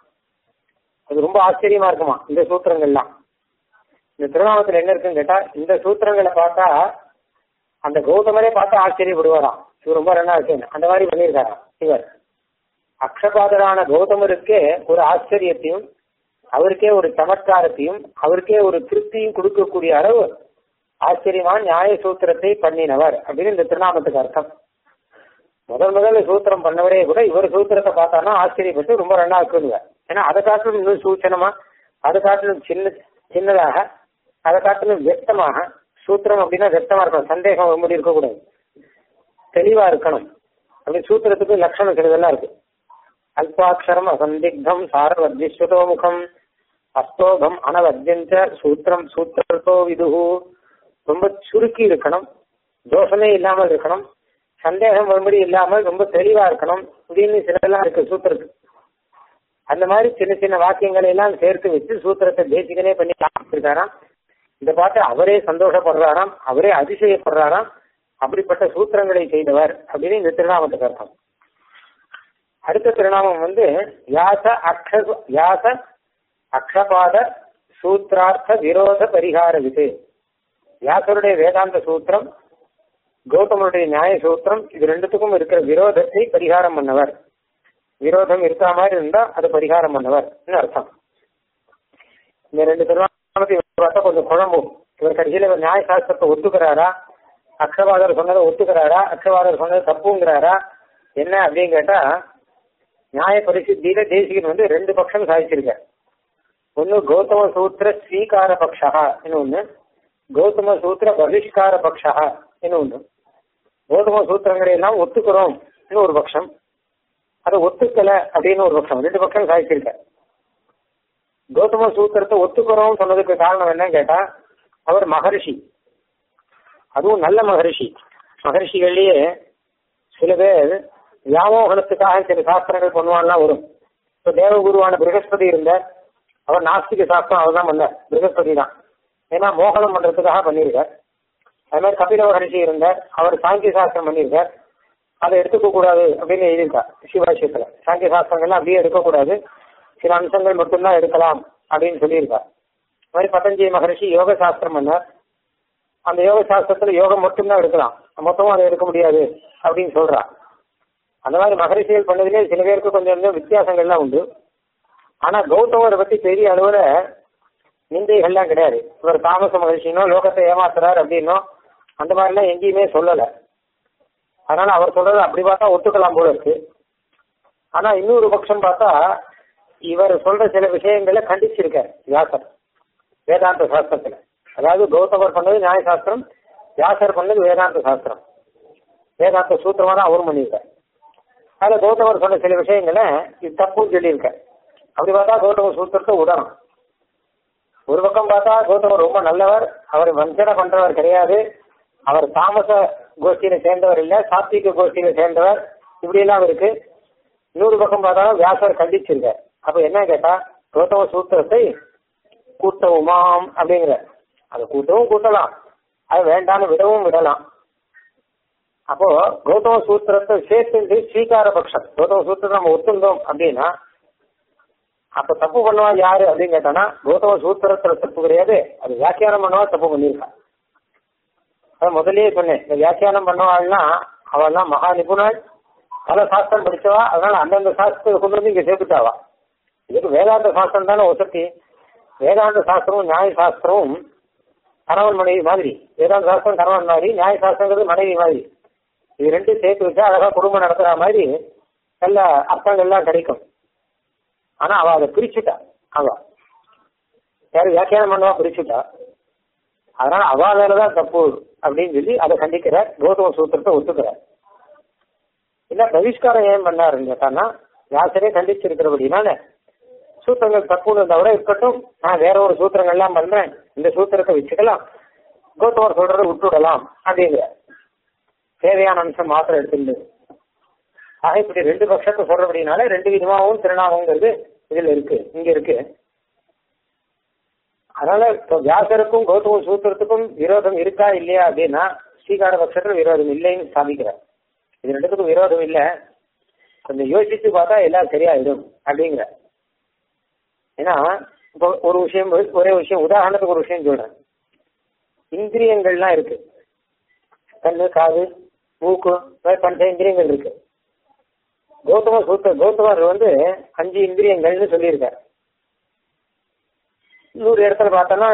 அது ரொம்ப ஆச்சரியமா இருக்குமா இந்த சூத்திரங்கள்லாம் இந்த திருநாமத்துல என்ன இருக்குன்னு கேட்டா இந்த சூத்திரங்களை பார்த்தா அந்த கௌதமரே பார்த்தா ஆச்சரியப்படுவாராம் இது ரொம்ப நல்லா இருக்கு அந்த மாதிரி பண்ணியிருக்காராம் இவர் அக்ஷபாதரான கௌதமருக்கே ஒரு ஆச்சரியத்தையும் அவருக்கே ஒரு சமத்காரத்தையும் அவருக்கே ஒரு திருப்தியும் கொடுக்கக்கூடிய அளவு ஆச்சரியமான நியாய சூத்திரத்தை பண்ணினவர் அப்படின்னு இந்த திருநாமத்துக்கு அர்த்தம் முதல் முதல்ல சூத்திரம் பண்ணவரே கூட இவர் சூத்திரத்தை பார்த்தானா ஆச்சரியப்பட்டு ரொம்ப ரெண்டா இருக்குங்க ஏன்னா அதை காட்டிலும் இன்னும் சூச்சனமா அதை காட்டிலும் சின்ன சின்னதாக அதை காட்டிலும் வியக்தமாக சூத்திரம் அப்படின்னா வெத்தமா இருக்கணும் சந்தேகம் வரும்போது இருக்கக்கூடாது தெளிவா இருக்கணும் அப்படி சூத்திரத்துக்கு லட்சணம் சிலதெல்லாம் இருக்கு அல்பாட்சரம் அசந்திக்தம் சாரவர்ஜிஸ்வதோ முகம் அஸ்தோகம் அனவர்ஜஞ்ச சூத்திரம் சூத்திரத்தோ விதுகு ரொம்ப சுருக்கி இருக்கணும் தோஷமே இல்லாமல் இருக்கணும் சந்தேகம் வரும்படி இல்லாமல் ரொம்ப தெளிவா இருக்கணும் அப்படின்னு சிலதெல்லாம் இருக்கு சூத்திரத்துக்கு அந்த மாதிரி சின்ன சின்ன வாக்கியங்களை எல்லாம் சேர்த்து வச்சு சூத்திரத்தை தேசிகனே பண்ணி காமிச்சிருக்காராம் இதை பார்த்து அவரே சந்தோஷப்படுறாராம் அவரே அதிசயப்படுறாராம் அப்படிப்பட்ட சூத்திரங்களை செய்தவர் அப்படின்னு இந்த திருநாமத்துக்கு அர்த்தம் அடுத்த திருநாமம் வந்து யாச அக்ஷ யாச அக்ஷபாத சூத்ரார்த்த விரோத பரிகார விது வியாசருடைய வேதாந்த சூத்திரம் கௌதமருடைய நியாய சூத்திரம் இது ரெண்டுத்துக்கும் இருக்கிற விரோதத்தை பரிகாரம் பண்ணவர் விரோதம் இருக்கிற மாதிரி இருந்தா அது பரிகாரம் பண்ணவர் அர்த்தம் இந்த ரெண்டு திருநாமத்தை பார்த்தா கொஞ்சம் குழம்பும் இவர் கடைசியில் இவர் நியாய சாஸ்திரத்தை ஒத்துக்கிறாரா அக்ஷவாதர் சொன்னதை ஒத்துக்கிறாரா அக்ஷவாதர் சொன்னது தப்புங்கிறாரா என்ன அப்படின்னு கேட்டா நியாய பரிசுத்தியில தேசிகன் வந்து ரெண்டு பட்சம் சாதிச்சிருக்கார் ஒன்னு கௌதம சூத்திர ஸ்வீகார பக்ஷா இன்னொன்னு கௌதம சூத்திர பகிஷ்கார பக்ஷா இன்னொன்னு கௌதம சூத்திரங்களை எல்லாம் ஒத்துக்கிறோம் ஒரு பட்சம் அதை ஒத்துக்கல அப்படின்னு ஒரு பட்சம் ரெண்டு பட்சம் சாதிச்சிருக்க கௌதம சூத்திரத்தை ஒத்துக்கிறோம் சொன்னதுக்கு காரணம் என்னன்னு கேட்டா அவர் மகரிஷி அதுவும் நல்ல மகரிஷி மகரிஷிகள்லயே சில பேர் வியாமோகனத்துக்காக சில சாஸ்திரங்கள் பண்ணுவான்லாம் வரும் இப்போ தேவகுருவான பிரகஸ்பதி இருந்தார் அவர் நாஸ்திக சாஸ்திரம் அவர் தான் பண்ணார் பிரகஸ்பதி தான் ஏன்னா மோகனம் பண்றதுக்காக பண்ணியிருக்கார் அது மாதிரி கபில மகரிஷி இருந்தார் அவர் சாங்கிய சாஸ்திரம் பண்ணியிருக்கார் அதை எடுத்துக்க கூடாது அப்படின்னு எழுதியிருக்கார் சிவாஷயத்துல சாங்கிய சாஸ்திரங்கள்லாம் அப்படியே எடுக்கக்கூடாது சில அம்சங்கள் மட்டும்தான் எடுக்கலாம் அப்படின்னு சொல்லியிருக்கார் அது மாதிரி பதஞ்சலி மகரிஷி யோக சாஸ்திரம் பண்ணார் அந்த யோக சாஸ்திரத்துல யோகம் மட்டும்தான் எடுக்கலாம் மொத்தமும் அதை எடுக்க முடியாது அப்படின்னு சொல்றா அந்த மாதிரி மகரிஷிகள் பண்ணதுலேயே சில பேருக்கு கொஞ்சம் கொஞ்சம் வித்தியாசங்கள்லாம் உண்டு ஆனா கௌதமரை பத்தி பெரிய அளவுல நிந்தைகள்லாம் கிடையாது இவர் தாமச மகரிஷினோ லோகத்தை ஏமாத்துறார் அப்படின்னோ அந்த மாதிரிலாம் எங்கேயுமே சொல்லலை அதனால அவர் சொல்றது அப்படி பார்த்தா ஒத்துக்கலாம் போல இருக்கு ஆனா இன்னொரு பட்சம் பார்த்தா இவர் சொல்ற சில விஷயங்களை கண்டிச்சிருக்கார் வியாசர் வேதாந்த சாஸ்திரத்துல அதாவது கௌதமர் பண்ணது நியாய சாஸ்திரம் வியாசர் பண்ணது வேதாந்த சாஸ்திரம் வேதாந்த சூத்திரமா தான் அவரும் பண்ணியிருக்கார் அதுல கௌதமர் சொன்ன சில விஷயங்களை இது தப்புன்னு சொல்லியிருக்கார் அப்படி பார்த்தா கௌதம சூத்திரத்தை விடணும் ஒரு பக்கம் பார்த்தா கௌதமர் ரொம்ப நல்லவர் அவர் வஞ்சனை பண்றவர் கிடையாது அவர் தாமச கோஷ்டியில சேர்ந்தவர் இல்ல சாத்விக கோஷ்டியில சேர்ந்தவர் இப்படி எல்லாம் இருக்கு இன்னொரு பக்கம் பார்த்தாலும் வியாசர் கண்டிச்சிருக்கார் அப்ப என்ன கேட்டா கௌதம சூத்திரத்தை கூட்டவுமாம் அப்படிங்கிற அதை கூட்டவும் கூட்டலாம் அது வேண்டாம்னு விடவும் விடலாம் அப்போ கௌதம சூத்திரத்தை சேர்த்து ஸ்வீகார பட்சம் கௌதம சூத்திரத்தை நம்ம ஒத்துந்தோம் அப்படின்னா அப்ப தப்பு பண்ணுவா யாரு அப்படின்னு கேட்டானா கௌதம சூத்திரத்துல தப்பு கிடையாது அது வியாக்கியானம் பண்ணவா தப்பு பண்ணியிருக்கா அதான் முதல்லயே சொன்னேன் இந்த வியாக்கியானம் பண்ணவாள்னா அவள்லாம் மகா நிபுணர் பல சாஸ்திரம் படிச்சவா அதனால அந்தந்த சாஸ்திரத்தை கொண்டு வந்து இங்க சேர்த்துட்டாவா இதுக்கு வேதாந்த சாஸ்திரம் தானே வசதி வேதாந்த சாஸ்திரமும் நியாய சாஸ்திரமும் கணவன் மனைவி மாதிரி வேதாந்த சாஸ்திரம் கணவன் மாதிரி நியாய சாஸ்திரங்கிறது மனைவி மாதிரி இது ரெண்டும் சேர்த்து வச்சா அழகா குடும்பம் நடத்துற மாதிரி நல்ல அர்த்தங்கள்லாம் கிடைக்கும் ஆனா அவ அதை பிரிச்சுட்டா அவ யாரு வியாக்கியானம் பண்ணவா பிரிச்சுட்டா அதனால அவ மேலதான் தப்பு அப்படின்னு சொல்லி அதை கண்டிக்கிறார் கௌதம சூத்திரத்தை ஒத்துக்கிறார் இல்ல பகிஷ்காரம் ஏன் பண்ணாருன்னு கேட்டான்னா வியாசரே கண்டிச்சிருக்கிறபடினால சூத்திரங்கள் தப்புன்னு தவிர இருக்கட்டும் நான் வேற ஒரு சூத்திரங்கள்லாம் பண்றேன் இந்த சூத்திரத்தை வச்சுக்கலாம் கௌதமர் சொல்றதை விட்டுவிடலாம் அப்படிங்கிற தேவையான அம்சம் மாத்திரம் எடுத்துட்டு ஆக இப்படி ரெண்டு பட்சத்தை சொல்றபடினால ரெண்டு விதமாகவும் திருநாமங்கிறது இதுல இருக்கு இங்க இருக்கு அதனால இப்போ வியாசருக்கும் கௌதம சூத்திரத்துக்கும் விரோதம் இருக்கா இல்லையா அப்படின்னா ஸ்ரீகார பட்சத்துல விரோதம் இல்லைன்னு ஸ்தாபிக்கிறார் இது ரெண்டுத்துக்கும் விரோதம் இல்லை கொஞ்சம் யோசிச்சு பார்த்தா எல்லாம் சரியாயிடும் அப்படிங்கிற ஏன்னா இப்போ ஒரு விஷயம் ஒரே விஷயம் உதாரணத்துக்கு ஒரு விஷயம் சொல்றேன் இந்திரியங்கள்லாம் இருக்கு கண்ணு காது மூக்கு பஞ்ச இந்திரியங்கள் இருக்கு கௌதம சூத்த கௌதமர் வந்து அஞ்சு இந்திரியங்கள்னு சொல்லியிருக்கார் இன்னொரு இடத்துல பார்த்தோம்னா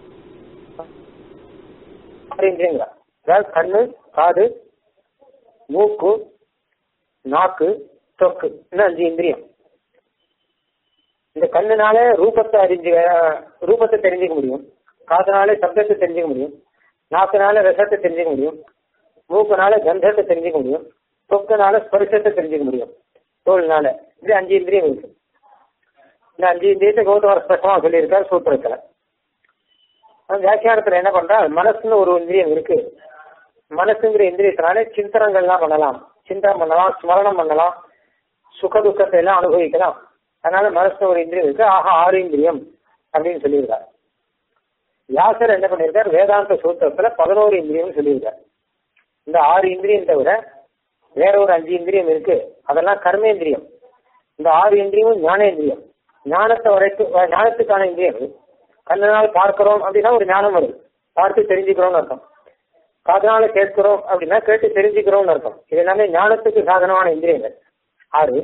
ஆறு இந்திரியங்களா அதாவது கண்ணு காது மூக்கு நாக்கு தொக்கு இன்னும் அஞ்சு இந்திரியம் இந்த கண்ணுனால ரூபத்தை அறிஞ்சு ரூபத்தை தெரிஞ்சுக்க முடியும் காதுனாலே சப்தத்தை தெரிஞ்சுக்க முடியும் நாக்குனால ரசத்தை தெரிஞ்சுக்க முடியும் மூக்குனால கந்தத்தை தெரிஞ்சுக்க முடியும் தொக்குனால ஸ்பரிசத்தை தெரிஞ்சுக்க முடியும் தோல்னால இது அஞ்சு இந்திரியம் இருக்கு இந்த அஞ்சு இந்திரியத்தை கௌதமர் ஸ்பஷ்டமா சொல்லியிருக்காரு சூத்திரத்துல வியாக்கியானத்துல என்ன பண்றா மனசுன்னு ஒரு இந்திரியம் இருக்கு மனசுங்கிற இந்திரியத்தினால சிந்தனங்கள்லாம் பண்ணலாம் சிந்தனம் பண்ணலாம் ஸ்மரணம் பண்ணலாம் சுக துக்கத்தை எல்லாம் அனுபவிக்கலாம் அதனால மனசுல ஒரு இந்திரியம் இருக்கு ஆக ஆறு இந்திரியம் அப்படின்னு சொல்லியிருக்காரு வியாசர் என்ன பண்ணியிருக்கார் வேதாந்த சூத்திரத்துல பதினோரு இந்திரியம் சொல்லியிருக்கார் இந்த ஆறு இந்திரியம் தவிர வேற ஒரு அஞ்சு இந்திரியம் இருக்கு அதெல்லாம் கர்மேந்திரியம் இந்த ஆறு இந்திரியமும் ஞானேந்திரியம் ஞானத்தை வரைக்கும் ஞானத்துக்கான இந்திரியம் இது. கண்ணனால் பார்க்கிறோம் அப்படின்னா ஒரு ஞானம் வருது பார்த்து தெரிஞ்சுக்கிறோம்னு அர்த்தம் காதனால கேட்கிறோம் அப்படின்னா கேட்டு தெரிஞ்சுக்கிறோம்னு அர்த்தம் இது எல்லாமே ஞானத்துக்கு சாதனமான இந்திரியங்கள் ஆறு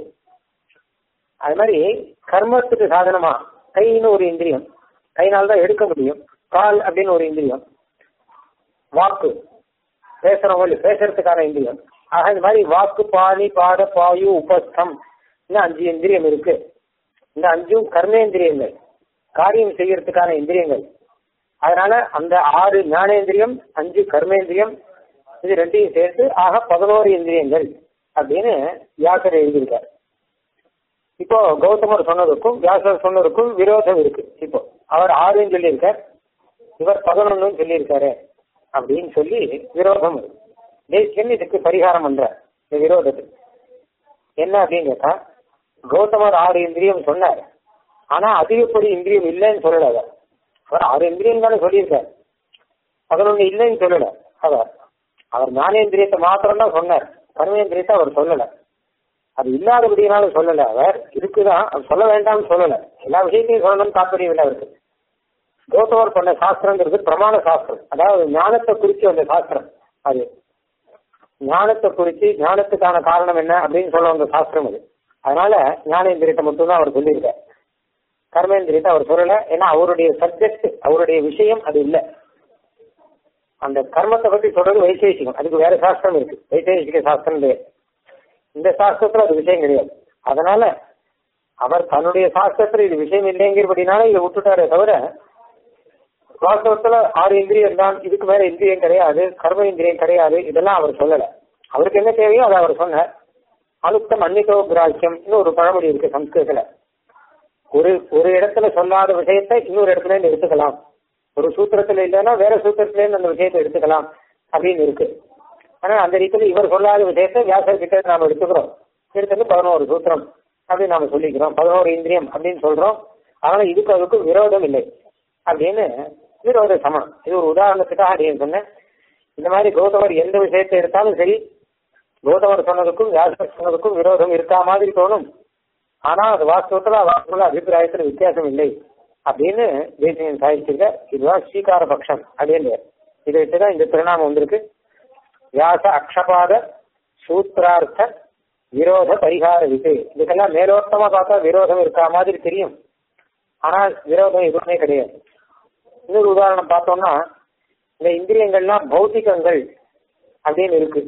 அது மாதிரி கர்மத்துக்கு சாதனமா கைன்னு ஒரு இந்திரியம் கையினால் தான் எடுக்க முடியும் கால் அப்படின்னு ஒரு இந்திரியம் வாக்கு பேசுறவங்க இல்ல, பேசுறதுக்கான இந்திரியம் ஆக இந்த மாதிரி வாக்கு பாணி பாத பாயு உபஸ்தம் இந்த அஞ்சு இந்திரியம் இருக்கு இந்த அஞ்சும் கர்மேந்திரியங்கள் காரியம் செய்யறதுக்கான இந்திரியங்கள் அதனால அந்த ஆறு ஞானேந்திரியம் அஞ்சு கர்மேந்திரியம் இது ரெண்டையும் சேர்த்து ஆக பதினோரு இந்திரியங்கள் அப்படின்னு வியாசர் எழுதியிருக்கார் இப்போ கௌதமர் சொன்னதுக்கும் வியாசர் சொன்னதுக்கும் விரோதம் இருக்கு இப்போ அவர் ஆறுன்னு சொல்லியிருக்கார் இவர் பதினொன்னு சொல்லியிருக்காரு அப்படின்னு சொல்லி விரோதம் இருக்கு தேசியன் இதுக்கு பரிகாரம் பண்றார் இந்த விரோதத்துக்கு என்ன அப்படின்னு கேட்டா கௌதமர் ஆறு இந்திரியம் சொன்னார் ஆனா அதிகப்படி இந்திரியம் இல்லைன்னு சொல்லல அவர் அவர் ஆறு இந்திரியம் தானே சொல்லியிருக்கார் பதினொன்னு இல்லைன்னு சொல்லல அவர் அவர் ஞானேந்திரியத்தை மாத்திரம் தான் சொன்னார் கர்மேந்திரியத்தை அவர் சொல்லல அது இல்லாதபடினால சொல்லல அவர் இருக்குதான் அவர் சொல்ல வேண்டாம்னு சொல்லல எல்லா விஷயத்தையும் சொல்லணும்னு தாற்பயம் இல்லை அவருக்கு கௌதமர் சொன்ன சாஸ்திரங்கிறது பிரமாண சாஸ்திரம் அதாவது ஞானத்தை குறிச்சு வந்த சாஸ்திரம் அது ஞானத்தை குறிச்சு ஞானத்துக்கான காரணம் என்ன அப்படின்னு சொல்ல வந்த சாஸ்திரம் அது அதனால ஞானேந்திரியத்தை மட்டும்தான் அவர் சொல்லியிருக்கார் கர்மேந்திரியத்தை அவர் சொல்லல ஏன்னா அவருடைய சப்ஜெக்ட் அவருடைய விஷயம் அது இல்லை அந்த கர்மத்தை பத்தி சொல்றது வைசேஷிகம் அதுக்கு வேற சாஸ்திரம் இருக்கு வைசேஷிக சாஸ்திரம் கிடையாது இந்த சாஸ்திரத்துல அது விஷயம் கிடையாது அதனால அவர் தன்னுடைய சாஸ்திரத்துல இது விஷயம் இல்லைங்கிறபடினால இதை விட்டுட்டாரே தவிர வாஸ்தவத்துல ஆறு இந்திரியம் தான் இதுக்கு மேல இந்திரியம் கிடையாது கர்ம இந்திரியம் கிடையாது இதெல்லாம் அவர் சொல்லல அவருக்கு என்ன தேவையோ அதை அவர் சொன்னார் அனுத்தம் அன்னிதோ கிராக்கியம் ஒரு பழமொழி இருக்கு சம்ஸ்கிருதத்துல ஒரு ஒரு இடத்துல சொல்லாத விஷயத்தை இன்னொரு இடத்துல இருந்து எடுத்துக்கலாம் ஒரு சூத்திரத்துல இல்லைன்னா வேற சூத்திரத்துல இருந்து அந்த விஷயத்தை எடுத்துக்கலாம் அப்படின்னு இருக்கு ஆனா அந்த ரீதியில இவர் சொல்லாத விஷயத்தை வியாசர் கிட்ட நாம எடுத்துக்கிறோம் எடுத்துட்டு பதினோரு சூத்திரம் அப்படின்னு நாம சொல்லிக்கிறோம் பதினோரு இந்திரியம் அப்படின்னு சொல்றோம் அதனால இதுக்கு அதுக்கு விரோதம் இல்லை அப்படின்னு விரோத சமம் இது ஒரு உதாரணத்துக்காக அப்படின்னு சொன்னேன் இந்த மாதிரி கௌதமர் எந்த விஷயத்தை எடுத்தாலும் சரி கௌதமர் சொன்னதுக்கும் வியாசர் சொன்னதுக்கும் விரோதம் இருக்கா மாதிரி தோணும் ஆனா அது வாஸ்தவத்துல வாஸ்தவ அபிப்பிராயத்துல வித்தியாசம் இல்லை அப்படின்னு தேசியன் சாதிச்சிருக்க இதுதான் ஸ்ரீகார பட்சம் அப்படின்னு இதை வச்சுதான் இந்த திருநாமம் வந்திருக்கு வியாச அக்ஷபாத சூத்ரார்த்த விரோத பரிகார விதை இதுக்கெல்லாம் மேலோட்டமா பார்த்தா விரோதம் இருக்கா மாதிரி தெரியும் ஆனா விரோதம் எதுவுமே கிடையாது இன்னொரு உதாரணம் பார்த்தோம்னா இந்த இந்திரியங்கள்லாம் பௌத்திகங்கள் அப்படின்னு இருக்கு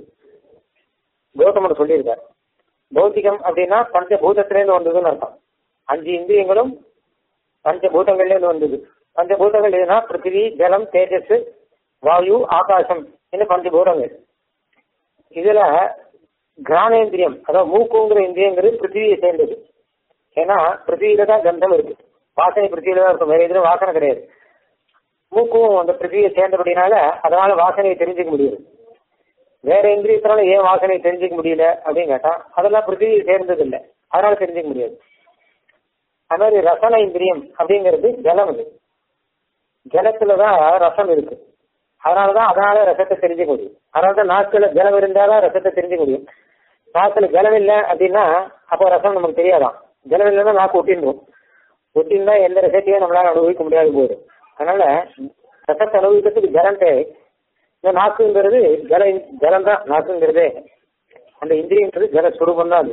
கௌதமர் சொல்லியிருக்கார் பௌத்திகம் அப்படின்னா பஞ்சபூதத்திலேருந்து வந்ததுன்னு அர்த்தம் அஞ்சு இந்திரியங்களும் பஞ்சபூதங்கள்லேருந்து வந்தது பஞ்சபூதங்கள் எதுனா பிருத்திவி ஜலம் தேஜஸ் வாயு ஆகாசம் இந்த பஞ்சபூதங்கள் இதுல கிரானேந்திரியம் அதாவது மூக்குங்கிற இந்திரியங்கிறது பிருத்திவியை சேர்ந்தது ஏன்னா பிருத்திவியில தான் கந்தம் இருக்கு வாசனை பிருத்திவியில தான் இருக்கும் வேற எதுவும் வாசனை கிடையாது மூக்கும் அந்த பிருத்திவியை சேர்ந்தபடினால அதனால வாசனையை தெரிஞ்சுக்க முடியுது வேற இந்திரியத்தினால ஏன் வாசனையை தெரிஞ்சுக்க முடியல அப்படின்னு கேட்டா அதெல்லாம் பிருத்திவியை சேர்ந்தது இல்லை அதனால தெரிஞ்சுக்க முடியாது அது மாதிரி ரசன இந்திரியம் அப்படிங்கிறது ஜலம் இது ஜலத்துலதான் ரசம் இருக்கு அதனாலதான் அதனால ரசத்தை தெரிஞ்சுக்க முடியும் அதனாலதான் நாக்குல ஜலம் இருந்தாதான் ரசத்தை தெரிஞ்சுக்க முடியும் நாக்குல ஜலம் இல்லை அப்படின்னா அப்போ ரசம் நமக்கு தெரியாதான் ஜலம் இல்லைன்னா நாக்கு ஒட்டின்றோம் ஒட்டின்னா எந்த ரசத்தையும் நம்மளால அனுபவிக்க முடியாது போயிடும் அதனால ரசத்தை அனுபவிக்கிறதுக்கு ஜலம் தேவை இந்த நாக்குங்கிறது ஜல ஜலம் தான் நாக்குங்கிறதே அந்த இந்திரியங்கிறது ஜல சுரூபம் தான் அது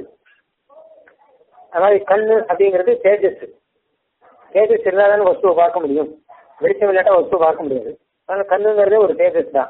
அது மாதிரி கண்ணு அப்படிங்கிறது தேஜஸ் தேஜஸ் இருந்தால் வஸ்துவை பார்க்க முடியும் வெளிச்சம் இல்லாட்டா வஸ்துவை பார்க்க முடியாது அதனால கண்ணுங்கிறதே ஒரு தேஜஸ் தான்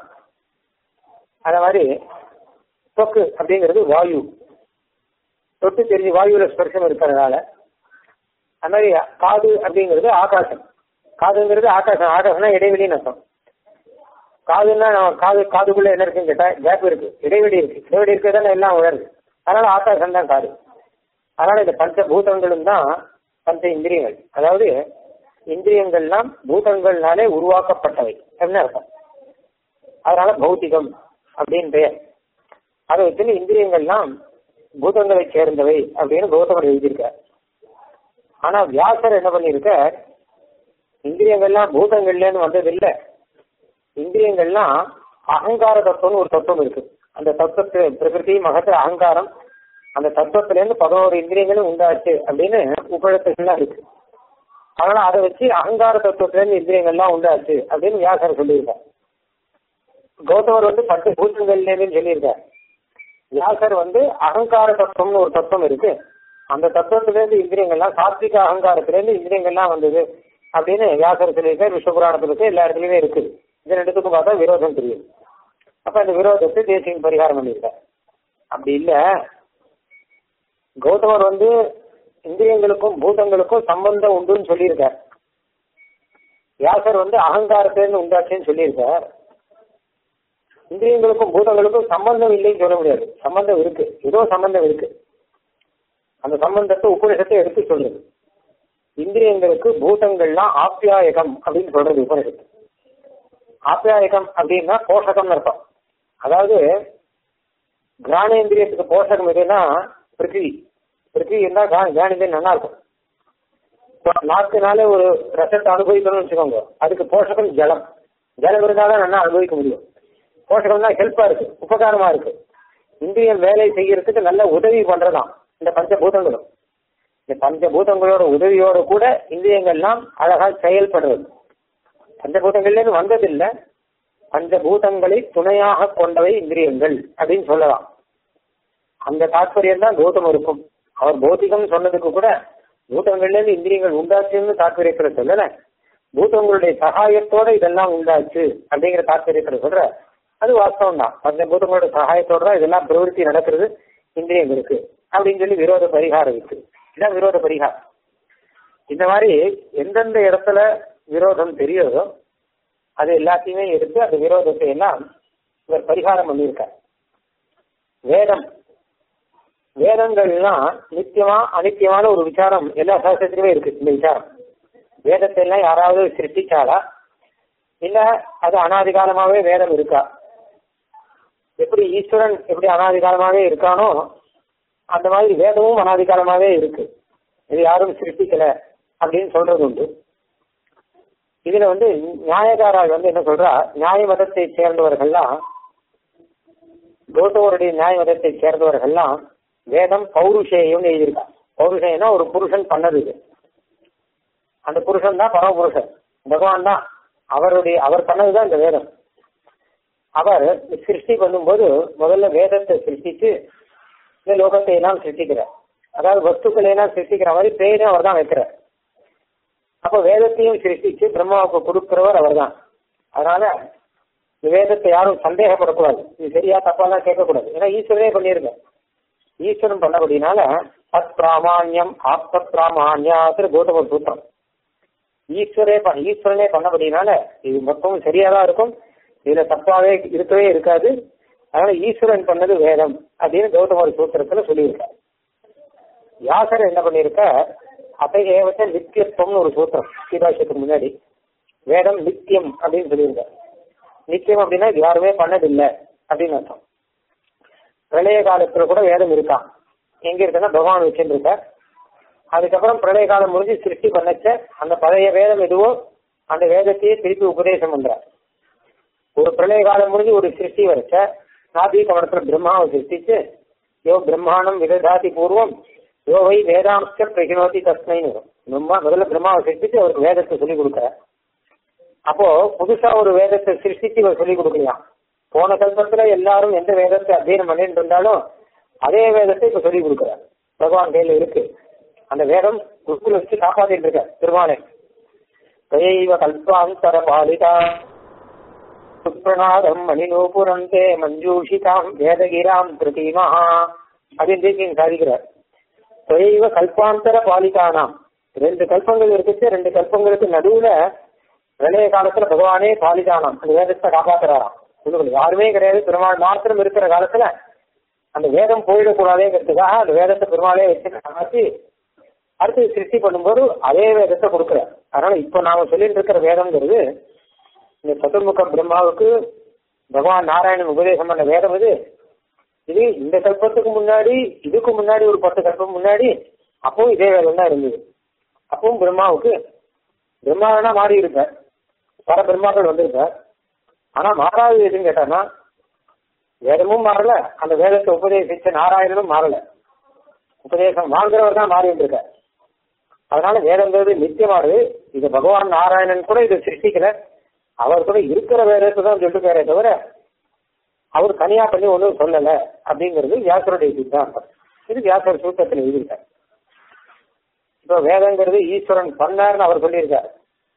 அதே மாதிரி தொக்கு அப்படிங்கிறது வாயு தொட்டு தெரிஞ்சு வாயுல ஸ்பர்சம் இருக்கிறதுனால அது மாதிரி காது அப்படிங்கிறது ஆகாசம் காதுங்கிறது ஆகாசம் ஆகாசம்னா இடைவெளின்னு அர்த்தம் காதுன்னா நம்ம காது காதுக்குள்ள என்ன இருக்குன்னு கேட்டா கேப் இருக்கு இடைவெளி இருக்கு இடைவெளி இருக்கிறதான எல்லாம் உணருது அதனால ஆகாசம் தான் காது அதனால இந்த பஞ்சபூதங்களும் தான் பஞ்ச இந்திரியங்கள் அதாவது இந்திரியங்கள்லாம் பூதங்கள்னாலே உருவாக்கப்பட்டவை அப்படின்னு அர்த்தம் அதனால பௌத்திகம் அப்படின்னு பெயர் அதை வச்சு இந்திரியங்கள்லாம் பூதங்களை சேர்ந்தவை அப்படின்னு கௌதமர் எழுதியிருக்கார் ஆனா வியாசர் என்ன பண்ணிருக்க இந்திரியங்கள்லாம் பூதங்கள்லன்னு வந்தது இல்ல இந்திரியங்கள்லாம் அகங்கார தத்துவம்னு ஒரு தத்துவம் இருக்கு அந்த தத்துவத்து பிரகிருதி மகத்து அகங்காரம் அந்த தத்துவத்துல இருந்து பதினோரு இந்திரியங்களும் உண்டாச்சு அப்படின்னு உபழத்துகள்லாம் இருக்கு அதனால அதை வச்சு அகங்கார தத்துவத்துல இருந்து இந்திரியங்கள்லாம் உண்டாச்சு அப்படின்னு வியாசர் சொல்லியிருக்கார் கௌதமர் வந்து பத்து பூதங்கள்லேருந்து சொல்லியிருக்கார் வியாசர் வந்து அகங்கார தத்துவம்னு ஒரு தத்துவம் இருக்கு அந்த தத்துவத்திலேருந்து இந்திரியங்கள்லாம் சாத்விக அகங்காரத்திலேருந்து இந்திரியங்கள்லாம் வந்தது அப்படின்னு வியாசர் சொல்லியிருக்கார் விஸ்வபுராணத்துல இருக்கு எல்லா இடத்துலயுமே இருக்குது இது ரெண்டுத்துக்கும் பார்த்தா விரோதம் தெரியும் அப்ப அந்த விரோதத்தை தேசியம் பரிகாரம் பண்ணியிருக்கார் அப்படி இல்ல கௌதமர் வந்து இந்திரியங்களுக்கும் பூதங்களுக்கும் சம்பந்தம் உண்டுன்னு சொல்லியிருக்கார் வியாசர் வந்து அகங்காரத்திலிருந்து உண்டாச்சுன்னு சொல்லியிருக்கார் இந்திரியங்களுக்கும் பூதங்களுக்கும் சம்பந்தம் இல்லைன்னு சொல்ல முடியாது சம்பந்தம் இருக்கு ஏதோ சம்பந்தம் இருக்கு அந்த சம்பந்தத்தை உபனிஷத்தை எடுத்து சொல்றது இந்திரியங்களுக்கு பூதங்கள்லாம் ஆப்யாயகம் அப்படின்னு சொல்றது உபனிஷத்து ஆப்யாயகம் அப்படின்னா போஷகம் அர்த்தம் அதாவது கிராணேந்திரியத்துக்கு போஷகம் எதுன்னா பிருத்திவி பிருத்திவி இருந்தா கிராணேந்திரியம் நல்லா இருக்கும் நாக்குனாலே ஒரு ரசத்தை அனுபவிக்கணும்னு வச்சுக்கோங்க அதுக்கு போஷகம் ஜலம் ஜலம் இருந்தாதான் நல்லா அனுபவிக்க முடியும் போஷகம் தான் ஹெல்ப்பா இருக்கு உபகாரமா இருக்கு இந்திரியம் வேலை செய்யறதுக்கு நல்ல உதவி பண்றதாம் இந்த பஞ்சபூதங்களும் இந்த பஞ்சபூதங்களோட உதவியோட கூட இந்திரியங்கள்லாம் அழகா செயல்படுறது பஞ்சபூதங்கள்ல வந்ததில்லை பஞ்சபூதங்களை துணையாக கொண்டவை இந்திரியங்கள் அப்படின்னு சொல்லலாம் அந்த தாற்பயம் தான் கௌதம் இருக்கும் அவர் பௌத்திகம் சொன்னதுக்கு கூட பூதங்கள்ல இருந்து இந்திரியங்கள் உண்டாச்சுன்னு தாற்பயத்துல சொல்லல பூதங்களுடைய சகாயத்தோட இதெல்லாம் உண்டாச்சு அப்படிங்கிற தாற்பயத்துல சொல்ற அது வாஸ்தவம் தான் பஞ்சபூதங்களோட சகாயத்தோட தான் இதெல்லாம் பிரவருத்தி நடக்கிறது இந்திரியங்களுக்கு அப்படின்னு சொல்லி விரோத பரிகாரம் இருக்கு இதான் விரோத பரிகாரம் இந்த மாதிரி எந்தெந்த இடத்துல விரோதம் தெரியுதோ அது எல்லாத்தையுமே எடுத்து அந்த விரோதத்தை எல்லாம் இவர் பரிகாரம் பண்ணியிருக்கார் வேதம் வேதங்கள்லாம் நித்தியமா அனித்தியமான ஒரு விசாரம் எல்லா சாஸ்திரத்திலுமே இருக்கு இந்த விசாரம் வேதத்தை எல்லாம் யாராவது சிருஷ்டிச்சாலா இல்ல அது அனாதிகாலமாவே வேதம் இருக்கா எப்படி ஈஸ்வரன் எப்படி அனாதிகாலமாவே இருக்கானோ அந்த மாதிரி வேதமும் அனாதிகாலமாவே இருக்கு இது யாரும் சிருஷ்டிக்கல அப்படின்னு சொல்றது உண்டு இதுல வந்து நியாயகாரால் வந்து என்ன சொல்றா நியாய மதத்தை சேர்ந்தவர்கள்லாம் கௌதமருடைய நியாய மதத்தை சேர்ந்தவர்கள்லாம் வேதம் பௌருஷேயம் எழுதியிருக்கா பௌருஷேயம்னா ஒரு புருஷன் பண்ணது இது அந்த புருஷன் தான் பரமபுருஷன் பகவான் தான் அவருடைய அவர் பண்ணதுதான் இந்த வேதம் அவர் சிருஷ்டி பண்ணும்போது முதல்ல வேதத்தை சிருஷ்டிச்சு இந்த லோகத்தை எல்லாம் சிருஷ்டிக்கிறார் அதாவது வஸ்துக்களை எல்லாம் சிருஷ்டிக்கிற மாதிரி பேரை அவர் தான் வைக்கிறார் அப்ப வேதத்தையும் சிருஷ்டிச்சு பிரம்மாவுக்கு கொடுக்கிறவர் அவர் தான் அதனால இந்த வேதத்தை யாரும் சந்தேகப்படக்கூடாது இது சரியா தப்பாலாம் கேட்கக்கூடாது ஏன்னா ஈஸ்வரனே பண்ணிருங்க ஈஸ்வரன் பண்ணபடினால சத் பிராமான்யம் ஆப்த பிராமான்யாத்திர கௌதம சூத்திரம் ஈஸ்வரே ஈஸ்வரனே பண்ணபடினால இது மொத்தமும் சரியாதான் இருக்கும் இதுல தப்பாவே இருக்கவே இருக்காது அதனால ஈஸ்வரன் பண்ணது வேதம் அப்படின்னு கௌதமர் சூத்திரத்துல சொல்லியிருக்கார் வியாசர் என்ன பண்ணிருக்க அத்தையேவச்ச நித்தியத்துவம்னு ஒரு சூத்திரம் சீதாசத்துக்கு முன்னாடி வேதம் நித்தியம் அப்படின்னு சொல்லியிருக்கார் நித்தியம் அப்படின்னா இது யாருமே பண்ணதில்லை அப்படின்னு அர்த்தம் பிரளய காலத்துல கூட வேதம் இருக்கான் எங்க இருக்குன்னா பகவான் வச்சுருக்க அதுக்கப்புறம் பிரளய காலம் முடிஞ்சு சிருஷ்டி பண்ணச்ச அந்த பழைய வேதம் எதுவோ அந்த வேதத்தையே திருப்பி உபதேசம் பண்றார் ஒரு பிரளய காலம் முடிஞ்சு ஒரு சிருஷ்டி வரைச்ச நாபி கவனத்துல பிரம்மாவை சிருஷ்டிச்சு யோ பிரம்மாண்டம் விததாதி பூர்வம் யோ வை வேதாம்ச பிரகினோதி தஸ்மைன்னு வரும் பிரம்மா முதல்ல பிரம்மாவை சிருஷ்டிச்சு அவருக்கு வேதத்தை சொல்லிக் கொடுக்குற அப்போ புதுசா ஒரு வேதத்தை சிருஷ்டிச்சு இவர் சொல்லிக் கொடுக்கலாம் போன கல்பத்துல எல்லாரும் எந்த வேதத்தை அத்தியனம் பண்ணிட்டு இருந்தாலும் அதே வேதத்தை இப்ப சொல்லிக் கொடுக்குறார் பகவான் கையில இருக்கு அந்த வேதம் குருக்குல வச்சு காப்பாத்திட்டு இருக்க திருமாலை தயைவ கல்பாந்தர பாலிதா சுப்ரணாதம் மணிநூபுரந்தே மஞ்சூஷிதாம் வேதகிராம் பிரதிமஹா அப்படின்னு தேசியம் சாதிக்கிறார் தொய்வ கல்பாந்தர பாலிகானாம் ரெண்டு கல்பங்கள் இருக்குச்சு ரெண்டு கல்பங்களுக்கு நடுவுல பிரளய காலத்துல பகவானே காலிதானம் அந்த வேதத்தை காப்பாத்துறாராம் சொல்லுங்க யாருமே கிடையாது பெருமாள் மாத்திரம் இருக்கிற காலத்துல அந்த வேதம் போயிடக்கூடாதேங்கிறதுக்காக அந்த வேதத்தை பெருமாளே வச்சு காப்பாற்றி அடுத்து சிருஷ்டி பண்ணும்போது அதே வேதத்தை கொடுக்குறார் அதனால இப்போ நாம சொல்லிட்டு இருக்கிற வேதம்ங்கிறது இந்த சதுர்முக பிரம்மாவுக்கு பகவான் நாராயணன் உபதேசம் பண்ண வேதம் இது இது இந்த கல்பத்துக்கு முன்னாடி இதுக்கு முன்னாடி ஒரு பத்து கல்பம் முன்னாடி அப்பவும் இதே வேதம் தான் இருந்தது அப்பவும் பிரம்மாவுக்கு பிரம்மா வேணா மாறி இருப்பார் பல பிரம்மாக்கள் வந்திருப்பார் ஆனா மாறாது எதுன்னு கேட்டான்னா வேதமும் மாறல அந்த வேதத்தை உபதேசிச்ச நாராயணனும் மாறல உபதேசம் வாங்குறவர் தான் மாறி இருக்கார் அதனால வேதங்கிறது நித்தியமானது இது பகவான் நாராயணன் கூட இதை சிருஷ்டிக்கல அவர் கூட இருக்கிற வேதத்தை தான் சொல்லிருக்காரே தவிர அவர் தனியா பண்ணி ஒன்றும் சொல்லல அப்படிங்கிறது வியாசருடைய சித்தாந்தம் இது வியாசர் சூத்திரத்தில் எழுதியிருக்கார் இப்போ வேதங்கிறது ஈஸ்வரன் பண்ணார்னு அவர் சொல்லியிருக்கார்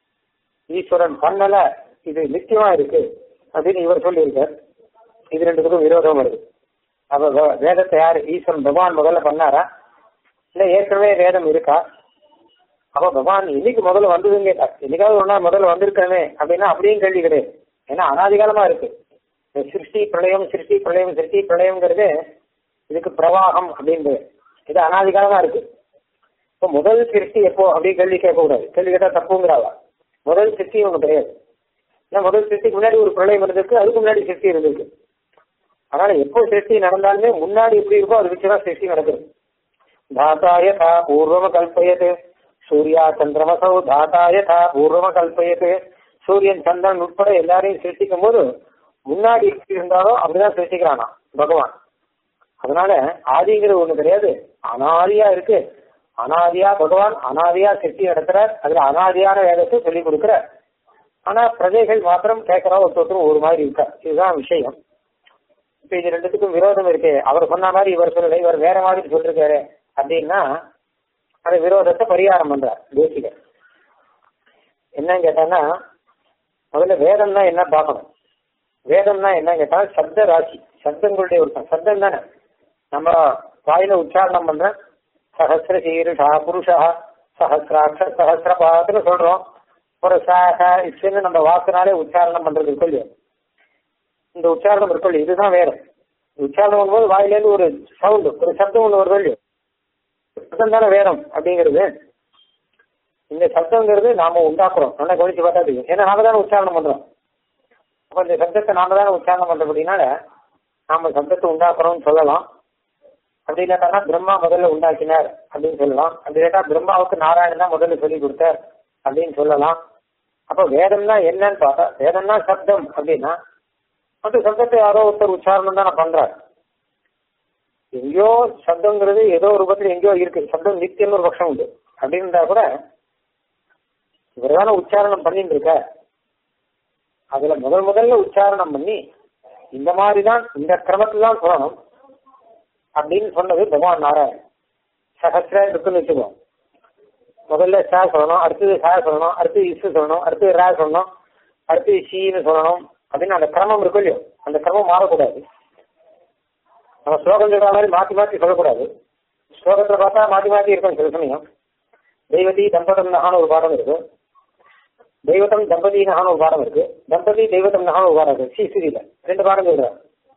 ஈஸ்வரன் பண்ணல இது நித்தியமா இருக்கு அப்படின்னு இவர் சொல்லியிருக்கார் இது ரெண்டுத்துக்கும் விரோதம் வருது அப்ப வே- வேதத்தை யாரு ஈஸ்வரன் பகவான் முதல்ல பண்ணாரா இல்ல ஏற்கனவே வேதம் இருக்கா அப்ப பகவான் என்னைக்கு முதல்ல வந்ததுன்னு கேட்டா என்னைக்காவது ஒரு நாள் முதல்ல வந்திருக்கானே அப்படின்னா அப்படியும் கேள்வி கிடையாது ஏன்னா அனாதிகாலமா இருக்கு இந்த சிருஷ்டி பிரளயம் சிருஷ்டி பிரளயம் சிருஷ்டி பிரளயம்ங்கிறது இதுக்கு பிரவாகம் அப்படின்றது இது அனாதிகாலமா இருக்கு இப்போ முதல் சிருஷ்டி எப்போ அப்படி கேள்வி கேட்கக்கூடாது கேள்வி கேட்டா தப்புங்கிறாவா முதல் சிருஷ்டி ஒன்று கிடையாது ஏன்னா முதல் சிருஷ்டிக்கு முன்னாடி ஒரு பிரளயம் இருந்திருக்கு அதுக்கு முன்னாடி சிருஷ்டி இருந்திருக்கு அதனால எப்போ சிருஷ்டி நடந்தாலுமே முன்னாடி எப்படி இருக்கோ அது வச்சுதான் சிருஷ்டி நடக்குது தாத்தா யதா பூர்வம கல்பயது சூர்யா சந்திரமசௌ தாத்தா யதா பூர்வம கல்பயது சூரியன் சந்திரன் உட்பட எல்லாரையும் சிருஷ்டிக்கும் போது முன்னாடி எப்படி இருந்தாலும் அப்படிதான் சிருஷ்டிக்கிறானா பகவான் அதனால ஆதிங்கிறது ஒண்ணு கிடையாது அனாதியா இருக்கு அனாதியா பகவான் அனாதியா சிருஷ்டி நடத்துறார் அதுல அனாதியான வேதத்தை சொல்லி கொடுக்கிறார் ஆனா பிரஜைகள் மாத்திரம் கேட்கறோம் ஒருத்தரும் ஒரு மாதிரி இருக்கா இதுதான் விஷயம் இப்ப இது ரெண்டுத்துக்கும் விரோதம் இருக்கு அவர் சொன்ன மாதிரி இவர் சொல்லல இவர் வேற மாதிரி சொல்லிருக்காரு அப்படின்னா அந்த விரோதத்தை பரிகாரம் பண்றார் தேசிகர் என்னன்னு கேட்டான்னா முதல்ல வேதம்னா என்ன பார்க்கணும் வேதம்னா என்ன கேட்டா சப்த ராசி சப்தங்களுடைய ஒரு சப்தம் தானே நம்ம வாயில உச்சாரணம் பண்ற சஹசிர சீருஷா புருஷா சஹசிராட்ச சஹசிரபாதத்துல சொல்றோம் ஒரு சஹ இச்சுன்னு நம்ம வாக்குனாலே உச்சாரணம் பண்றது இருக்கும் இல்லையா இந்த உச்சாரணம் இருக்கும் இல்லையா இதுதான் வேதம் உச்சாரணம் பண்ணும்போது வாயிலேருந்து ஒரு சவுண்ட் ஒரு சப்தம் ஒன்று வருது இல்லையா சப்தம் தானே வேதம் அப்படிங்கிறது இந்த சப்தங்கிறது நாம உண்டாக்குறோம் நல்லா கவனிச்சு பார்த்தா தெரியும் ஏன்னா நாம தானே உச்சாரணம் பண்றோம் அப்ப இந்த சப்தத்தை நாம தானே உச்சாரணம் பண்றபடினால நாம சப்தத்தை உண்டாக்குறோம்னு சொல்லலாம் அப்படி இல்லாட்டா பிரம்மா முதல்ல உண்டாக்கினார் அப்படின்னு சொல்லலாம் அப்படி இல்லாட்டா பிரம்மாவுக்கு நாராயணன் தான் முதல்ல சொல்லி கொடுத்தார் அப்படின்னு சொல்லலாம் அப்ப வேதம்னா என்னன்னு பார்த்தா வேதம்னா சப்தம் அப்படின்னா அந்த சப்தத்தை யாரோ ஒருத்தர் உச்சாரணம் தான் பண்றாரு எங்கேயோ சப்தங்கிறது ஏதோ ரூபத்துல எங்கேயோ இருக்கு சப்தம் நித்தியம்னு ஒரு பட்சம் உண்டு அப்படின்னு இருந்தா கூட இவர் தானே உச்சாரணம் பண்ணிட்டு இருக்க அதுல முதல் முதல்ல உச்சாரணம் பண்ணி இந்த மாதிரி தான் இந்த கிரமத்துல தான் சொல்லணும் அப்படின்னு சொன்னது பகவான் நாராயணன் சகசிர இருக்குன்னு வச்சுக்கோம் முதல்ல சா சொல்லணும் அடுத்தது சா சொல்லணும் அடுத்தது இசு சொல்லணும் அடுத்தது ரா சொல்லணும் அடுத்தது ஷீன்னு சொல்லணும் அப்படின்னு அந்த கிரமம் இருக்கும் இல்லையோ அந்த கிரமம் மாறக்கூடாது நம்ம ஸ்லோகம் சொல்ற மாதிரி மாத்தி மாத்தி சொல்லக்கூடாது ஸ்லோகத்துல பார்த்தா மாத்தி மாத்தி இருக்கும் சில சமயம் தெய்வதி தம்பதம் நகான ஒரு பாடம் இருக்கு தெய்வத்தம் தம்பதி நகான ஒரு பாடம் இருக்கு தம்பதி தெய்வத்தம் நகான ஒரு பாடம் இருக்கு ஸ்ரீஸ்ரீல ரெண்டு பாடம் சொல்றாரு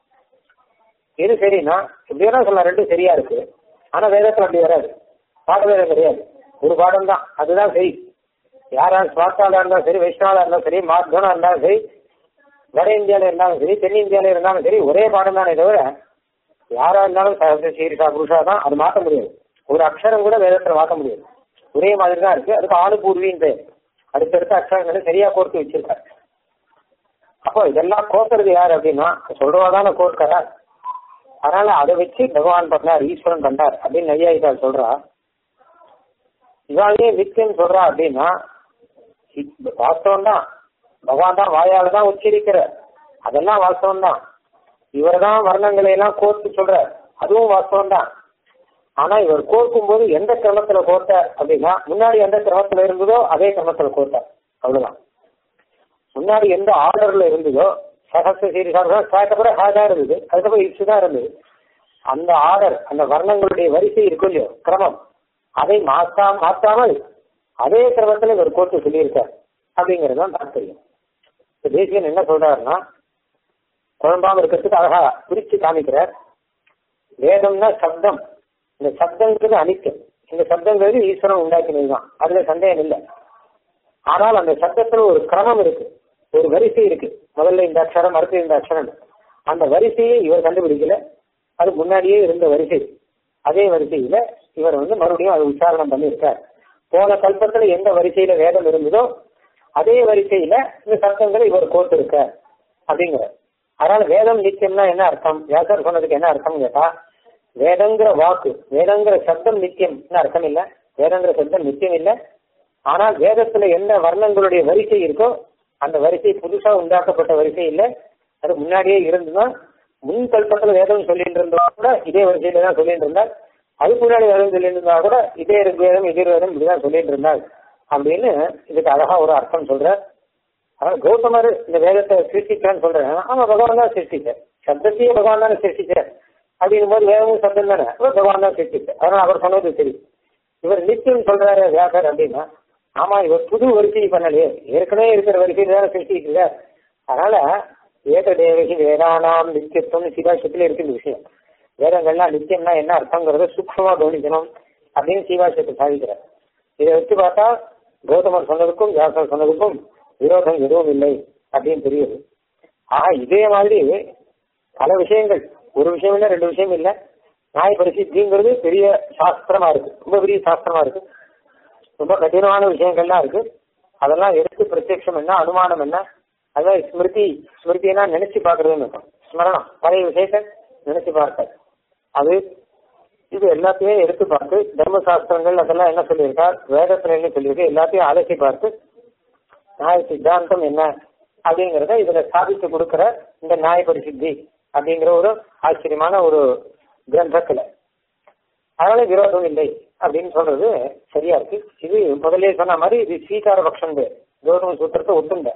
எது சரின்னா எப்படி வேணா சொல்லலாம் ரெண்டும் சரியா இருக்கு ஆனா வேதத்துல அப்படி வராது பாட வேதம் கிடையாது ஒரு பாடம் தான் அதுதான் சரி யாரா ஸ்வார்த்தாளா இருந்தாலும் சரி வைஷ்ணவா இருந்தாலும் சரி மாத்வனா இருந்தாலும் சரி வட இந்தியால இருந்தாலும் சரி தென் இந்தியால இருந்தாலும் சரி ஒரே பாடம் தானே தவிர யாரா இருந்தாலும் சஹஸ்ர சீரிஷா புருஷா தான் அது மாற்ற முடியாது ஒரு அக்ஷரம் கூட வேதத்துல மாற்ற முடியாது ஒரே மாதிரி தான் இருக்கு அதுக்கு ஆணுபூர்வின்னு பேர் அடுத்தடுத்த அக்ஷரங்களை சரியா கோர்த்து வச்சிருக்காரு அப்போ இதெல்லாம் கோர்க்கறது யார் அப்படின்னா சொல்றவாதான கோர்க்கறா அதனால அதை வச்சு பகவான் பண்ணார் ஈஸ்வரன் பண்ணார் அப்படின்னு நையாயிட்டால் சொல்றா இவாளே நித்தியம் சொல்றா அப்படின்னா வாஸ்தவம் தான் பகவான் தான் வாயால தான் உச்சரிக்கிற அதெல்லாம் வாஸ்தவம் தான் இவர் தான் வர்ணங்களை எல்லாம் கோர்த்து சொல்ற அதுவும் வாஸ்தவம் தான் ஆனா இவர் கோர்க்கும் போது எந்த கிரமத்துல கோர்த்தார் அப்படின்னா முன்னாடி எந்த கிரமத்துல இருந்ததோ அதே கிரமத்துல கோர்த்தார் அவ்வளவுதான் முன்னாடி எந்த ஆர்டர்ல இருந்ததோ சகச சீரிசாக அதுக்கப்புறம் ஹா தான் இருந்தது அதுக்கப்புறம் இப்சு தான் இருந்தது அந்த ஆர்டர் அந்த வர்ணங்களுடைய வரிசை இருக்கும் இல்லையோ கிரமம் அதை மாற்றா மாற்றாமல் அதே கிரமத்துல இவர் கோர்த்து சொல்லியிருக்கார் அப்படிங்கிறது தான் தாற்பயம் இப்ப தேசியன் என்ன சொல்றாருன்னா குழம்பாம இருக்கிறதுக்கு அழகா பிரிச்சு காமிக்கிறார் வேதம்னா சப்தம் இந்த சப்தங்கிறது அனித்தியம் இந்த சப்தங்கிறது ஈஸ்வரன் உண்டாக்கினதுதான் அதுல சந்தேகம் இல்லை ஆனால் அந்த சப்தத்துல ஒரு கிரமம் இருக்கு ஒரு வரிசை இருக்கு முதல்ல இந்த அக்ஷரம் அடுத்து இந்த அக்ஷரம் அந்த வரிசையை இவர் கண்டுபிடிக்கல அது முன்னாடியே இருந்த வரிசை அதே வரிசையில இவர் வந்து மறுபடியும் அது உச்சாரணம் பண்ணியிருக்கார் போன கல்பத்துல எந்த வரிசையில வேதம் இருந்ததோ அதே வரிசையில இந்த சப்தங்களை இவர் கோர்த்திருக்கார் அப்படிங்கிற அதனால வேதம் நித்தியம்னா என்ன அர்த்தம் வியாசர் சொன்னதுக்கு என்ன அர்த்தம் கேட்டா வேதங்கிற வாக்கு வேதங்கிற சப்தம் நித்தியம்னு அர்த்தம் இல்ல வேதங்கிற சப்தம் நித்தியம் இல்ல ஆனால் வேதத்துல எந்த வர்ணங்களுடைய வரிசை இருக்கோ அந்த வரிசை புதுசா உண்டாக்கப்பட்ட வரிசை இல்ல அது முன்னாடியே இருந்துதான் முன் கல்பத்துல வேதம் சொல்லிட்டு இருந்தா கூட இதே வரிசையில தான் சொல்லிட்டு இருந்தார் அதுக்கு முன்னாடி வேதம் சொல்லிட்டு இருந்தா கூட இதே ரிக்வேதம் எதிர் வேதம் இப்படிதான் சொல்லிட்டு இருந்தார் அப்படின்னு இதுக்கு அழகா ஒரு அர்த்தம் சொல்ற ஆனா கௌதமர் இந்த வேதத்தை சிருஷ்டிச்சான்னு சொல்றேன் ஆமா பகவான் தான் சிருஷ்டிச்சார் சப்தத்தையே பகவான் தானே சிருஷ்டிச்சார் அப்படிங்கும் போது வேதமும் சப்தம் தானே அவர் பகவான் தான் சிருஷ்டிச்சார் அதனால அவர் சொன்னது சரி இவர் நித்தியம் சொல்றாரு வியாசர் அப்படின்னா ஆமா இவர் புது வரிசை பண்ணலையே ஏற்கனவே இருக்கிற வரிசையில் தானே சிருஷ்டிக்கிறார் அதனால ஏக தேவகி வேதானாம் நித்தியத்துவம் சிவாசத்துல இருக்கு இந்த விஷயம் வேதங்கள்லாம் நித்தியம்னா என்ன அர்த்தங்கிறத சூக்ஷமா கவனிக்கணும் அப்படின்னு சீவாசத்தை சாதிக்கிறார் இதை வச்சு பார்த்தா கௌதமர் சொன்னதுக்கும் வியாசர் சொன்னதுக்கும் விரோதம் எதுவும் இல்லை அப்படின்னு தெரியுது ஆக இதே மாதிரி பல விஷயங்கள் ஒரு விஷயம் இல்ல ரெண்டு விஷயம் இல்ல நியாய பரிசித்திங்கிறது பெரிய சாஸ்திரமா இருக்கு ரொம்ப பெரிய சாஸ்திரமா இருக்கு ரொம்ப கடினமான விஷயங்கள்லாம் இருக்கு அதெல்லாம் எடுத்து பிரத்யட்சம் என்ன அனுமானம் என்ன அதான் ஸ்மிருதி ஸ்மிருதினா நினைச்சு பாக்குறதுன்னு இருக்கும் ஸ்மரணம் பழைய விஷயத்தை நினைச்சு பார்க்க அது இது எல்லாத்தையும் எடுத்து பார்த்து தர்மசாஸ்திரங்கள் அதெல்லாம் என்ன சொல்லியிருக்கார் வேதத்துல என்ன சொல்லியிருக்கு எல்லாத்தையும் அலசி பார்த்து நியாய சித்தாந்தம் என்ன அப்படிங்கறத இதுல சாதித்து கொடுக்கிற இந்த நியாய பரிசித்தி அப்படிங்கிற ஒரு ஆச்சரியமான ஒரு கிரந்தத்துல அதனால விரோதம் இல்லை அப்படின்னு சொல்றது சரியா இருக்கு இது முதல்ல சொன்ன மாதிரி இது ஸ்வீகார பட்சம் கௌதம சூத்திரத்தை ஒத்துங்க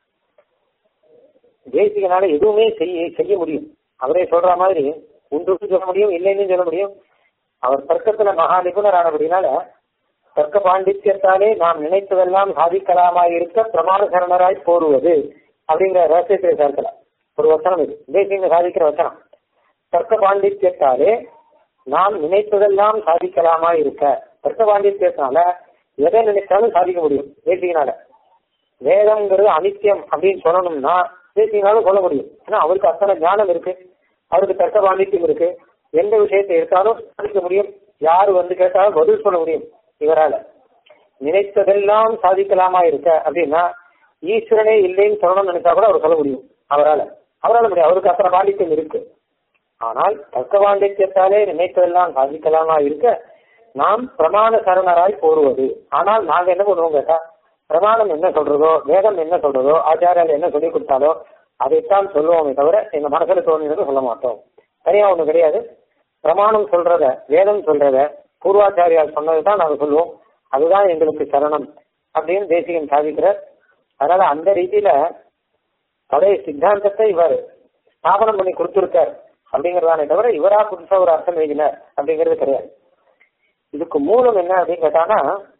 தேசிகனால எதுவுமே செய்ய செய்ய முடியும் அவரே சொல்ற மாதிரி உண்டு சொல்ல முடியும் இல்லைன்னு சொல்ல முடியும் அவர் தர்க்கத்துல மகா நிபுணரானபடினால தர்க்க பாண்டித்யத்தாலே நாம் நினைத்ததெல்லாம் சாதிக்கலாமாய் இருக்க பிரமாண சரணராய் போடுவது அப்படிங்கிற ரகசியத்தை சேர்க்கல ஒரு வசனம் இது தேசிங்க சாதிக்கிற வசனம் தர்க்க பாண்டித்யத்தாலே நாம் நினைத்ததெல்லாம் சாதிக்கலாமா இருக்க தர்க்க பாண்டித்யத்தினால எதை நினைச்சாலும் சாதிக்க முடியும் தேசிகனால வேதம்ங்கிறது அனித்தியம் அப்படின்னு சொல்லணும்னா தேசிகனால சொல்ல முடியும் ஏன்னா அவருக்கு அத்தனை ஞானம் இருக்கு அவருக்கு தர்க்க பாண்டித்யம் இருக்கு எந்த விஷயத்தை எடுத்தாலும் சாதிக்க முடியும் யாரு வந்து கேட்டாலும் பதில் சொல்ல முடியும் இவரால நினைத்ததெல்லாம் சாதிக்கலாமா இருக்க அப்படின்னா ஈஸ்வரனே இல்லைன்னு சொல்லணும்னு நினைச்சா கூட அவர் சொல்ல முடியும் அவரால அவரால் முடியும் அவருக்கு அத்தனை பாண்டித்யம் இருக்கு ஆனால் தர்க்க பாண்டித்யத்தாலே நினைத்ததெல்லாம் சாதிக்கலாமா இருக்க நாம் பிரமாண சரணராய் போடுவது ஆனால் நாங்க என்ன பண்ணுவோம் கேட்டா பிரமாணம் என்ன சொல்றதோ வேதம் என்ன சொல்றதோ ஆச்சாரியால் என்ன சொல்லி கொடுத்தாலோ அதைத்தான் சொல்லுவோமே தவிர எங்க மனசுல தோணினது சொல்ல மாட்டோம் தனியா ஒண்ணு கிடையாது பிரமாணம் சொல்றத வேதம் சொல்றத பூர்வாச்சாரியால் சொன்னதுதான் நாங்க சொல்லுவோம் அதுதான் எங்களுக்கு சரணம் அப்படின்னு தேசிகன் சாதிக்கிறார் அதனால அந்த ரீதியில பழைய சித்தாந்தத்தை இவர் ஸ்தாபனம் பண்ணி கொடுத்திருக்கார் அப்படிங்கறதானே தவிர இவரா புதுசா ஒரு அர்த்தம் எழுதின அப்படிங்கிறது கிடையாது இதுக்கு மூலம் என்ன அப்படின்னு கேட்டானா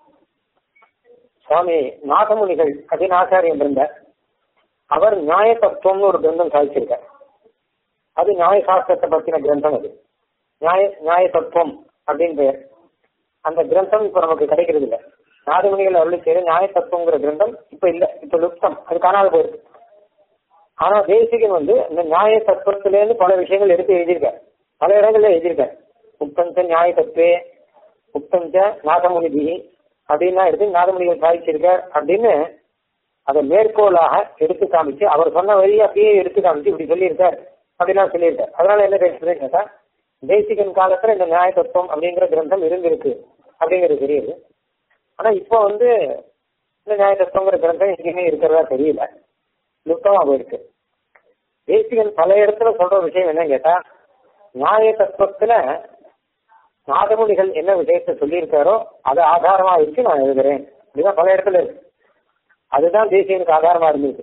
சுவாமி நாகமுனிகள் அப்படின்னு ஆச்சாரியம் இருந்தார் அவர் நியாய தத்துவம்னு ஒரு கிரந்தம் சாதிச்சிருக்கார் அது நியாய சாஸ்திரத்தை பத்தின கிரந்தம் அது நியாய நியாய தத்துவம் அப்படின்னு பெயர் அந்த கிரந்தம் இப்ப நமக்கு கிடைக்கிறது இல்ல நாதமுனிகள் அருளி செய்த நியாய தத்துவங்கிற கிரந்தம் இப்ப இல்ல இப்ப லுப்தம் அது காணாத போயிருக்கு ஆனா தேசிகன் வந்து இந்த நியாய தத்துவத்திலேருந்து பல விஷயங்கள் எடுத்து எழுதியிருக்கார் பல இடங்கள்ல எழுதியிருக்கார் உத்தஞ்ச நியாய தத்துவே உத்தஞ்ச நாதமுனிதி அப்படின்லாம் எடுத்து நாதமுனிகள் சாதிச்சிருக்கார் அப்படின்னு அதை மேற்கோளாக எடுத்து காமிச்சு அவர் சொன்ன வழி அப்படியே எடுத்து காமிச்சு இப்படி சொல்லியிருக்கார் அப்படிலாம் சொல்லியிருக்கார் அதனால என்ன பேசுறதுன்னு கேட்டா தேசிகன் காலத்துல இந்த நியாய தத்துவம் அப்படிங்கிற கிரந்தம் இருந்திருக்கு அப்படிங்கிறது தெரியுது ஆனா இப்போ வந்து இந்த நியாய தத்துவங்கிற கிரந்தம் எங்கேயுமே இருக்கிறதா தெரியல லுப்தமா போயிருக்கு தேசிகன் பல இடத்துல சொல்ற விஷயம் என்னன்னு கேட்டா நியாய தத்துவத்துல நாதமுனிகள் என்ன விஷயத்த சொல்லியிருக்காரோ அதை ஆதாரமா வச்சு நான் எழுதுறேன் அப்படிதான் பல இடத்துல இருக்கு அதுதான் தேசியனுக்கு ஆதாரமா இருந்தது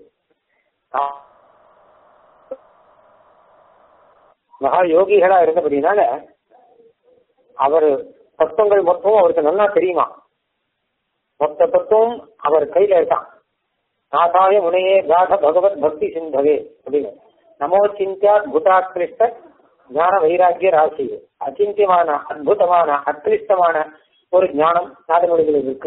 மகா யோகிகளா இருந்தபடினால அவர் தத்துவங்கள் மொத்தமும் அவருக்கு நல்லா தெரியுமா மொத்த தத்துவம் அவர் கையில இருக்கான் நாசாய முனையே காத பகவத் பக்தி சிந்தவே அப்படின்னு நமோ சிந்தியா புதாக்கிருஷ்ட ஞான வைராக்கிய ராசி அச்சிந்தியமான அற்புதமான அக்கிருஷ்டமான ஒரு ஞானம் நாதமொழிகளில் இருக்கு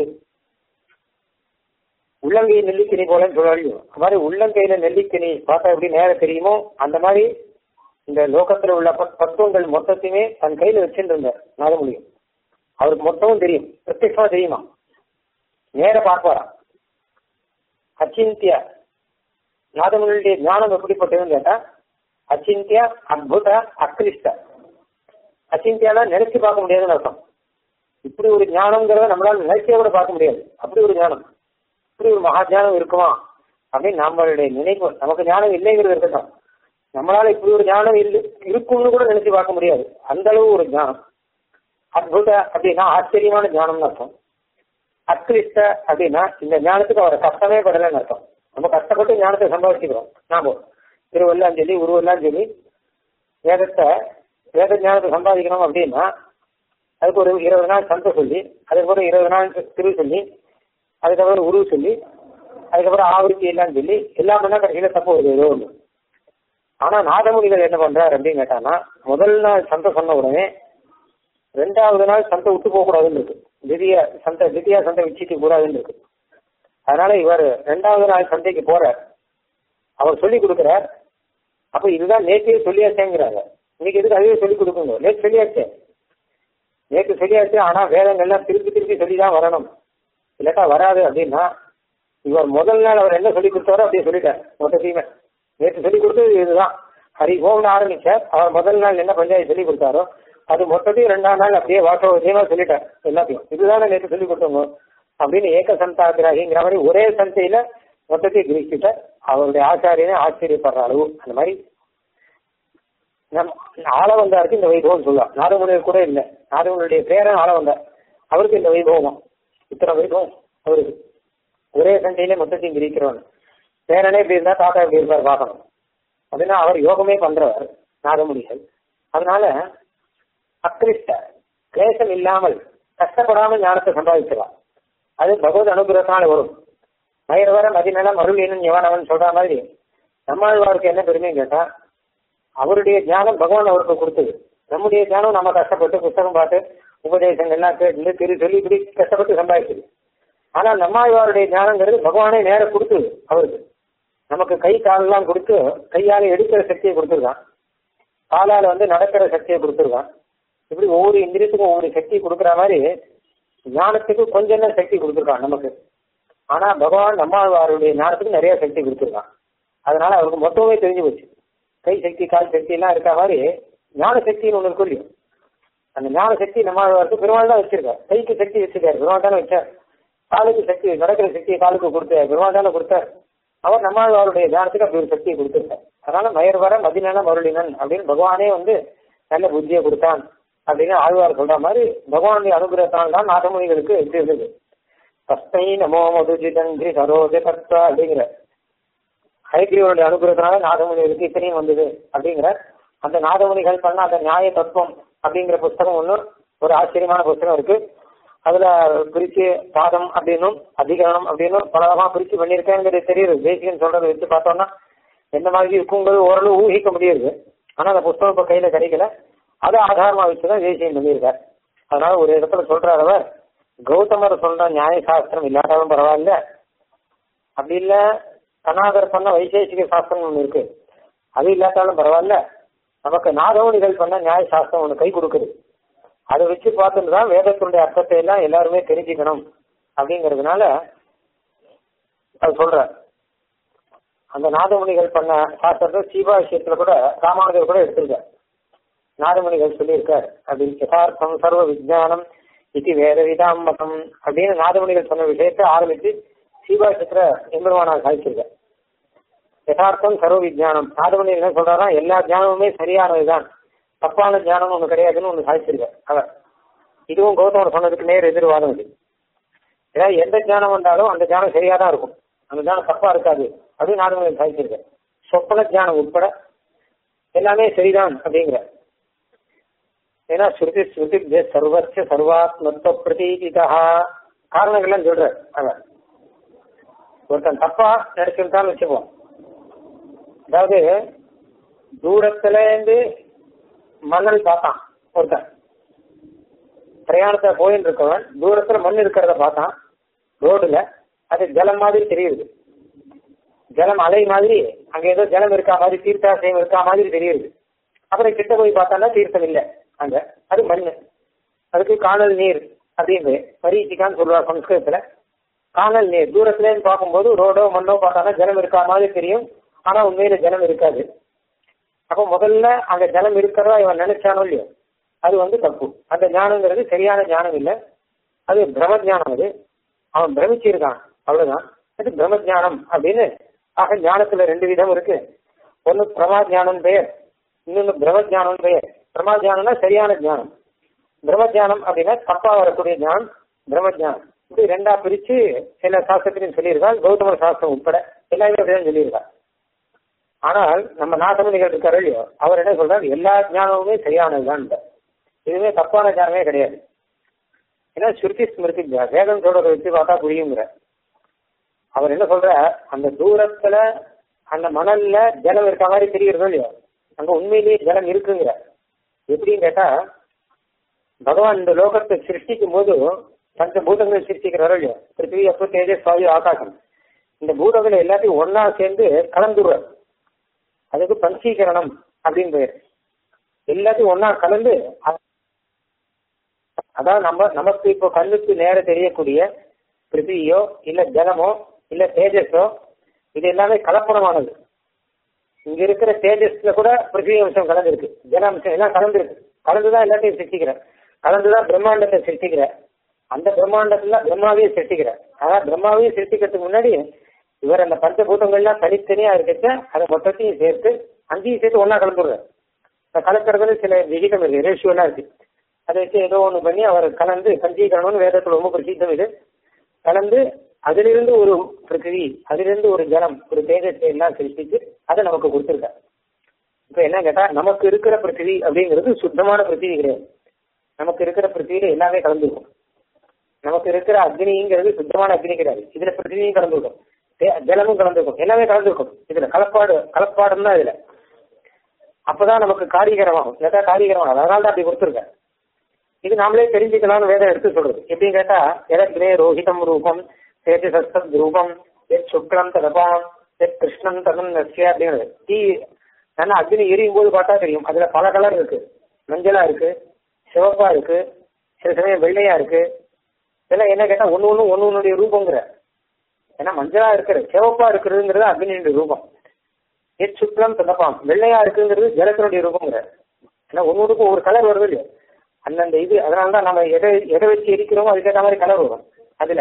உள்ளங்கை நெல்லிக்கனி போல சொல்லியும் அது மாதிரி உள்ளங்கையில நெல்லிக்கனி பார்த்தா எப்படி நேரம் தெரியுமோ அந்த மாதிரி இந்த லோகத்துல உள்ள பத்- தத்துவங்கள் மொத்தத்தையுமே தன் கையில வச்சுட்டு இருந்தார் நாதமொழியும் அவருக்கு மொத்தமும் தெரியும் பிரத்யட்சமா தெரியுமா நேர பார்ப்பாராம் அச்சிந்திய நாதமொழியுடைய ஞானம் எப்படிப்பட்டதுன்னு கேட்டா அச்சிந்திய அத்புத அக்லிஷ்ட அச்சிந்தியானா நினைச்சு பார்க்க முடியாதுன்னு அர்த்தம் இப்படி ஒரு ஞானம்ங்கிறத நம்மளால நினைச்சே கூட பார்க்க முடியாது அப்படி ஒரு ஞானம் இப்படி ஒரு மகா ஞானம் இருக்குமா அப்படின்னு நம்மளுடைய நினைப்பு நமக்கு ஞானம் இல்லைங்கிறது இருக்கட்டும் நம்மளால இப்படி ஒரு ஞானம் இல்லை இருக்கும்னு கூட நினைச்சு பார்க்க முடியாது அந்த அளவு ஒரு ஞானம் அத்புத அப்படின்னா ஆச்சரியமான ஞானம்னு அர்த்தம் அத்கிருஷ்ட அப்படின்னா இந்த ஞானத்துக்கு அவரை கஷ்டமே படலைன்னு அர்த்தம் நம்ம கஷ்டப்பட்டு ஞானத்தை சம்பாதிச்சுக்கிறோம் நாம திருவெல்லாம் சொல்லி உருவெல்லாம் சொல்லி வேதத்தை வேத ஞானத்தை சம்பாதிக்கணும் அப்படின்னா அதுக்கு ஒரு இருபது நாள் சந்தை சொல்லி அதுக்கப்புறம் இருபது நாள் திரு சொல்லி அதுக்கப்புறம் உருவு சொல்லி அதுக்கப்புறம் ஆவருத்தி எல்லாம் சொல்லி எல்லாம் பண்ணா கடைசியில தப்பு வருது ஏதோ ஒன்று ஆனா நாதமுனிகள் என்ன பண்றாரு அப்படின்னு கேட்டானா முதல் நாள் சந்தை சொன்ன உடனே ரெண்டாவது நாள் சந்தை விட்டு போக கூடாதுன்னு இருக்கு திவ்ய சந்தை திவ்யா சந்தை வச்சுக்க கூடாதுன்னு இருக்கு அதனால இவர் ரெண்டாவது நாள் சந்தைக்கு போறார் அவர் சொல்லி கொடுக்கிறார் அப்ப இதுதான் நேற்றையே சொல்லியாச்சேங்கிறாங்க இன்னைக்கு எதுக்கு அதுவே சொல்லி கொடுக்குங்க நேற்று சொல்லியாச்சே நேற்று சொல்லியாச்சு ஆனா வேதங்கள்லாம் திருப்பி திருப்பி சொல்லி தான் வரணும் இல்லாட்டா வராது அப்படின்னா இவர் முதல் நாள் அவர் என்ன சொல்லி கொடுத்தாரோ அப்படியே சொல்லிட்டார் மொத்தத்தையுமே நேற்று சொல்லி கொடுத்தது இதுதான் ஹரி ஓம்னு ஆரம்பிச்சார் அவர் முதல் நாள் என்ன பஞ்சாயத்து சொல்லி கொடுத்தாரோ அது மொத்தத்தையும் ரெண்டாம் நாள் அப்படியே வாசவசியமா சொல்லிட்டார் எல்லாத்தையும் இதுதானே நேற்று சொல்லி கொடுத்தவங்க அப்படின்னு ஏக சந்தாகிராகிங்கிற மாதிரி ஒரே சந்தையில மொத்தத்தையும் கிரகிச்சுட்ட அவருடைய ஆச்சாரியனே ஆச்சரியப்படுற அளவு அந்த மாதிரி நம் ஆளவந்தாருக்கு இந்த வைபவம் சொல்லலாம் நாதமுனியர் கூட இல்லை நாதமுனியுடைய பேரன் ஆளவந்தார் அவருக்கு இந்த வைபவம் இத்தனை வைபவம் அவருக்கு ஒரே சண்டையிலே மொத்தத்தையும் கிரிக்கிறவன் பேரனே இப்படி இருந்தா தாத்தா இப்படி இருப்பார் பார்க்கணும் அப்படின்னா அவர் யோகமே பண்றவர் நாதமுனிகள் அதனால அக்கிருஷ்ட கிளேசம் இல்லாமல் கஷ்டப்படாமல் ஞானத்தை சம்பாதிக்கலாம் அது பகவத் அனுகிரகத்தால வரும் மயிரவர மதிநலம் அருளினும் ஞானவன் சொல்ற மாதிரி நம்மாழ்வாருக்கு என்ன பெருமைன்னு கேட்டா அவருடைய ஞானம் பகவான் அவருக்கு கொடுத்தது நம்முடைய ஞானம் நம்ம கஷ்டப்பட்டு புத்தகம் பார்த்து உபதேசங்கள்லாம் கேட்டு திரு சொல்லி இப்படி கஷ்டப்பட்டு சம்பாதிச்சது ஆனா நம்மாழ்வாருடைய ஞானங்கிறது பகவானே நேரம் கொடுத்தது அவருக்கு நமக்கு கை காலெல்லாம் கொடுத்து கையால எடுக்கிற சக்தியை கொடுத்துருக்கான் காலால வந்து நடக்கிற சக்தியை கொடுத்துருக்கான் இப்படி ஒவ்வொரு இந்திரியத்துக்கும் ஒவ்வொரு சக்தி கொடுக்குற மாதிரி ஞானத்துக்கு கொஞ்சம் தான் சக்தி கொடுத்துருக்கான் நமக்கு ஆனா பகவான் நம்மாழ்வாருடைய ஞானத்துக்கு நிறைய சக்தி கொடுத்துருக்கான் அதனால அவருக்கு மொத்தமே தெரிஞ்சு போச்சு கை சக்தி கால் சக்தி எல்லாம் இருக்க மாதிரி ஞான சக்தின்னு ஒண்ணு இருக்கும் இல்லையோ அந்த ஞான சக்தி நம்மாழ்வாருக்கு பெருமாள் தான் வச்சிருக்காரு கைக்கு சக்தி வச்சிருக்காரு பெருமாள் தானே வச்சார் காலுக்கு சக்தி நடக்கிற சக்தியை காலுக்கு கொடுத்தார் பெருமாள் தானே கொடுத்தார் அவர் நம்மாழ்வாருடைய ஞானத்துக்கு அப்படி ஒரு சக்தியை கொடுத்திருக்கார் அதனால மயர் வர மதிநல மருளினன் அப்படின்னு பகவானே வந்து நல்ல புத்தியை கொடுத்தான் அப்படின்னு ஆழ்வார் சொல்ற மாதிரி பகவானுடைய அனுகிரகத்தால் தான் நாதமுனிகளுக்கு எப்படி இருந்தது தஸ்மை நமோ மதுஜிதங்கிரி சரோஜ கர்த்தா அப்படிங்கிற ஹைகிரீவனுடைய அனுகிரகத்தினால நாதமுனிகளுக்கு இத்தனையும் வந்தது அப்படிங்கிற அந்த நாதமுனிகள் பண்ண அந்த நியாய தத்துவம் அப்படிங்கிற புஸ்தகம் ஒண்ணு ஒரு ஆச்சரியமான புஸ்தகம் இருக்கு அதுல பிரிச்சு பாதம் அப்படின்னும் அதிகரணம் அப்படின்னும் பல விதமா பிரிச்சு பண்ணியிருக்கேங்கிறது தெரியுது தேசியன் சொல்றதை வச்சு பார்த்தோம்னா எந்த மாதிரி இருக்குங்கிறது ஓரளவு ஊகிக்க முடியுது ஆனா அந்த புஸ்தகம் இப்ப கையில கிடைக்கல அதை ஆதாரமா வச்சுதான் தேசியம் பண்ணியிருக்கார் அதனால ஒரு இடத்துல சொல்றாரு அவர் கௌதமர் சொல்ற நியாய சாஸ்திரம் இல்லாட்டாலும் பரவாயில்ல அப்படி இல்ல கனாகர் சொன்ன வைசேஷிக சாஸ்திரம் ஒண்ணு இருக்கு அது இல்லாட்டாலும் பரவாயில்ல நமக்கு நாதவணிகள் பண்ண நியாய சாஸ்திரம் ஒண்ணு கை கொடுக்குது அதை வச்சு பார்த்துட்டு தான் வேதத்தினுடைய அர்த்தத்தை எல்லாம் எல்லாருமே தெரிஞ்சுக்கணும் அப்படிங்கிறதுனால அது சொல்ற அந்த நாதமுனிகள் பண்ண சாஸ்திரத்தை சீபா விஷயத்துல கூட ராமானுஜர் கூட எடுத்திருக்கார் நாதமுனிகள் சொல்லியிருக்கார் அப்படின்னு யதார்த்தம் சர்வ விஜயானம் இது வேற விதாம் மதம் அப்படின்னு நாதமுனிகள் சொன்ன விஷயத்தை ஆரம்பிச்சு சீபாஷத்துல எம்பெருமானார் சாதிச்சிருக்கார் யதார்த்தம் சர்வ விஜயானம் நாதமுனிகள் என்ன சொல்றாரா எல்லா ஞானமுமே சரியானதுதான் தப்பான ஞானம் ஒண்ணு கிடையாதுன்னு ஒண்ணு சாதிச்சிருக்கார் அவர் இதுவும் கௌதமர் சொன்னதுக்கு நேர் எதிர்வாதம் இது ஏதாவது எந்த ஞானம் வந்தாலும் அந்த ஞானம் சரியா தான் இருக்கும் அந்த ஞானம் தப்பா இருக்காது அப்படின்னு நாதமுனிகள் சாதிச்சிருக்கார் சொப்பன ஞானம் உட்பட எல்லாமே சரிதான் அப்படிங்கிற ஏன்னா ஸ்ருதி ஸ்ருதி சர்வச்ச சர்வாத்மத்துவ பிரதீதிதா காரணங்கள்லாம் சொல்ற அவர் ஒருத்தன் தப்பா நடிச்சுட்டான்னு வச்சுப்போம் அதாவது தூரத்துல இருந்து மணல் பார்த்தான் ஒருத்தன் பிரயாணத்தை போயின்னு இருக்கவன் தூரத்துல மண் இருக்கிறத பார்த்தான் ரோடுல அது ஜலம் மாதிரி தெரியுது ஜலம் அலை மாதிரி அங்க ஏதோ ஜலம் இருக்கா மாதிரி தீர்த்தாசயம் இருக்கா மாதிரி தெரியுது அப்புறம் கிட்ட போய் பார்த்தானா தீர்த்தம் இல்லை அங்க அது மண் அதுக்கு காணல் நீர் அப்படின்னு பரீட்சிக்கான்னு சொல்லுவாங்க சம்ஸ்கிருதத்துல காணல் நீர் தூரத்துல இருந்து பார்க்கும்போது ரோடோ மண்ணோ பார்த்தானா ஜலம் இருக்கா மாதிரி தெரியும் ஆனா உண்மையில ஜலம் இருக்காது அப்போ முதல்ல அங்க ஜலம் இருக்கிறதா இவன் நினைச்சானோ இல்லையோ அது வந்து தப்பு அந்த ஞானங்கிறது சரியான ஞானம் இல்லை அது பிரம்ம ஞானம் அது அவன் பிரமிச்சிருக்கான் அவ்வளவுதான் அது பிரம்ம ஞானம் அப்படின்னு ஆக ஞானத்துல ரெண்டு விதம் இருக்கு ஒன்னு பிரமா ஞானம் பெயர் இன்னொன்னு பிரம்ம ஞானம் பெயர் பிரமா ஞானம்னா சரியான ஞானம் பிரம்ம ஞானம் அப்படின்னா தப்பா வரக்கூடிய ஞானம் பிரம்ம ஞானம் இப்படி ரெண்டா பிரிச்சு சில சாஸ்திரத்திலையும் சொல்லியிருக்காள் கௌதம சாஸ்திரம் உட்பட எல்லாமே அப்படிதான் சொல்லியிருக்காள் ஆனால் நம்ம நாசமணிகள் இருக்காரு இல்லையோ அவர் என்ன சொல்றாரு எல்லா ஞானமுமே சரியானதுதான் இதுவே தப்பான ஞானமே கிடையாது ஏன்னா சுருத்தி ஸ்மிருதி வேதம் சொல்றதை வச்சு பார்த்தா புரியுங்கிற அவர் என்ன சொல்ற அந்த தூரத்துல அந்த மணல்ல ஜலம் இருக்க மாதிரி தெரியுறதோ இல்லையோ அங்க உண்மையிலேயே ஜலம் இருக்குங்கிற எப்படின்னு கேட்டா பகவான் இந்த லோகத்தை சிருஷ்டிக்கும் போது பஞ்ச பூதங்களை சிருஷ்டிக்கிறாரோ இல்லையோ பிருத்திவி அப்போ தேஜஸ் வாயு ஆகாசம் இந்த பூதங்களை எல்லாத்தையும் ஒன்னா சேர்ந்து கலந்துடுறார் அதுக்கு பஞ்சீகரணம் அப்படின்னு பேர் எல்லாத்தையும் ஒன்னா கலந்து அதாவது நம்ம நமக்கு இப்போ கண்ணுக்கு நேர தெரியக்கூடிய பிருத்திவியோ இல்ல ஜலமோ இல்ல தேஜஸோ இது எல்லாமே கலப்படமானது இங்க இருக்கிற தேஜஸ்ல கூட பிருத்திவி அம்சம் கலந்துருக்கு ஜல அம்சம் எல்லாம் கலந்துருக்கு கலந்துதான் எல்லாத்தையும் சிருஷ்டிக்கிற கலந்துதான் பிரம்மாண்டத்தை சிருஷ்டிக்கிற அந்த பிரம்மாண்டத்துல பிரம்மாவையும் சிருஷ்டிக்கிற அதான் பிரம்மாவையும் சிருஷ்டிக்கிறதுக்கு முன்னாடி இவர் அந்த பஞ்சபூதங்கள்லாம் தனித்தனியா இருக்கச்ச அதை மொத்தத்தையும் சேர்த்து அங்கேயும் சேர்த்து ஒன்னா கலந்துடுறாரு இந்த கலக்கிறதுல சில விகிதம் இருக்கு ரேஷியோ எல்லாம் இருக்கு அதை வச்சு ஏதோ ஒண்ணு பண்ணி அவர் கலந்து பஞ்சீகரணம்னு வேதத்துல ரொம்ப பிரசித்தம் இது கலந்து அதிலிருந்து ஒரு பிருத்திவி அதிலிருந்து ஒரு ஜலம் ஒரு தேஜத்தை எல்லாம் சிருஷ்டிச்சு அதை நமக்கு கொடுத்துருக்காரு இப்ப என்ன கேட்டா நமக்கு இருக்கிற பிருத்திவி அப்படிங்கிறது சுத்தமான பிருத்திவி கிடையாது நமக்கு இருக்கிற பிருத்திவியில எல்லாமே கலந்துருக்கும் நமக்கு இருக்கிற அக்னிங்கிறது சுத்தமான அக்னி கிடையாது இதுல பிருத்திவியும் கலந்துருக்கும் ஜலமும் கலந்துருக்கும் எல்லாமே கலந்துருக்கும் இதுல கலப்பாடு கலப்பாடுன்னா இதுல அப்பதான் நமக்கு காரியகரமாகும் கேட்டா காரியகரமாகும் அதனால தான் அப்படி கொடுத்துருக்கேன் இது நாமளே தெரிஞ்சுக்கலாம்னு வேதம் எடுத்து சொல்றது எப்படின்னு கேட்டா எதே ரோஹிதம் ரூபம் சேதி சஸ்தத் ரூபம் எத் சுக்லம் தலபாம் எத் கிருஷ்ணன் ததம் நசிய அப்படிங்கிறது தீ நல்லா அக்னி எரியும் போது பார்த்தா தெரியும் அதுல பல கலர் இருக்கு மஞ்சளா இருக்கு சிவப்பா இருக்கு சில சமயம் வெள்ளையா இருக்கு இதெல்லாம் என்ன கேட்டா ஒன்னு ஒண்ணு ஒன்னு ஒன்னுடைய ரூபங்கிற ஏன்னா மஞ்சளா இருக்கிற சிவப்பா இருக்கிறதுங்கிறது அக்னியுடைய ரூபம் எத் சுக்லம் தலபாம் வெள்ளையா இருக்குங்கிறது ஜலத்தினுடைய ரூபங்கிற ஏன்னா ஒன்னொன்றுக்கும் ஒரு கலர் வருது இல்லையா அந்தந்த இது அதனாலதான் நம்ம எதை எதை வச்சு எரிக்கிறோமோ அதுக்கேற்ற மாதிரி கலர் வரும் அதுல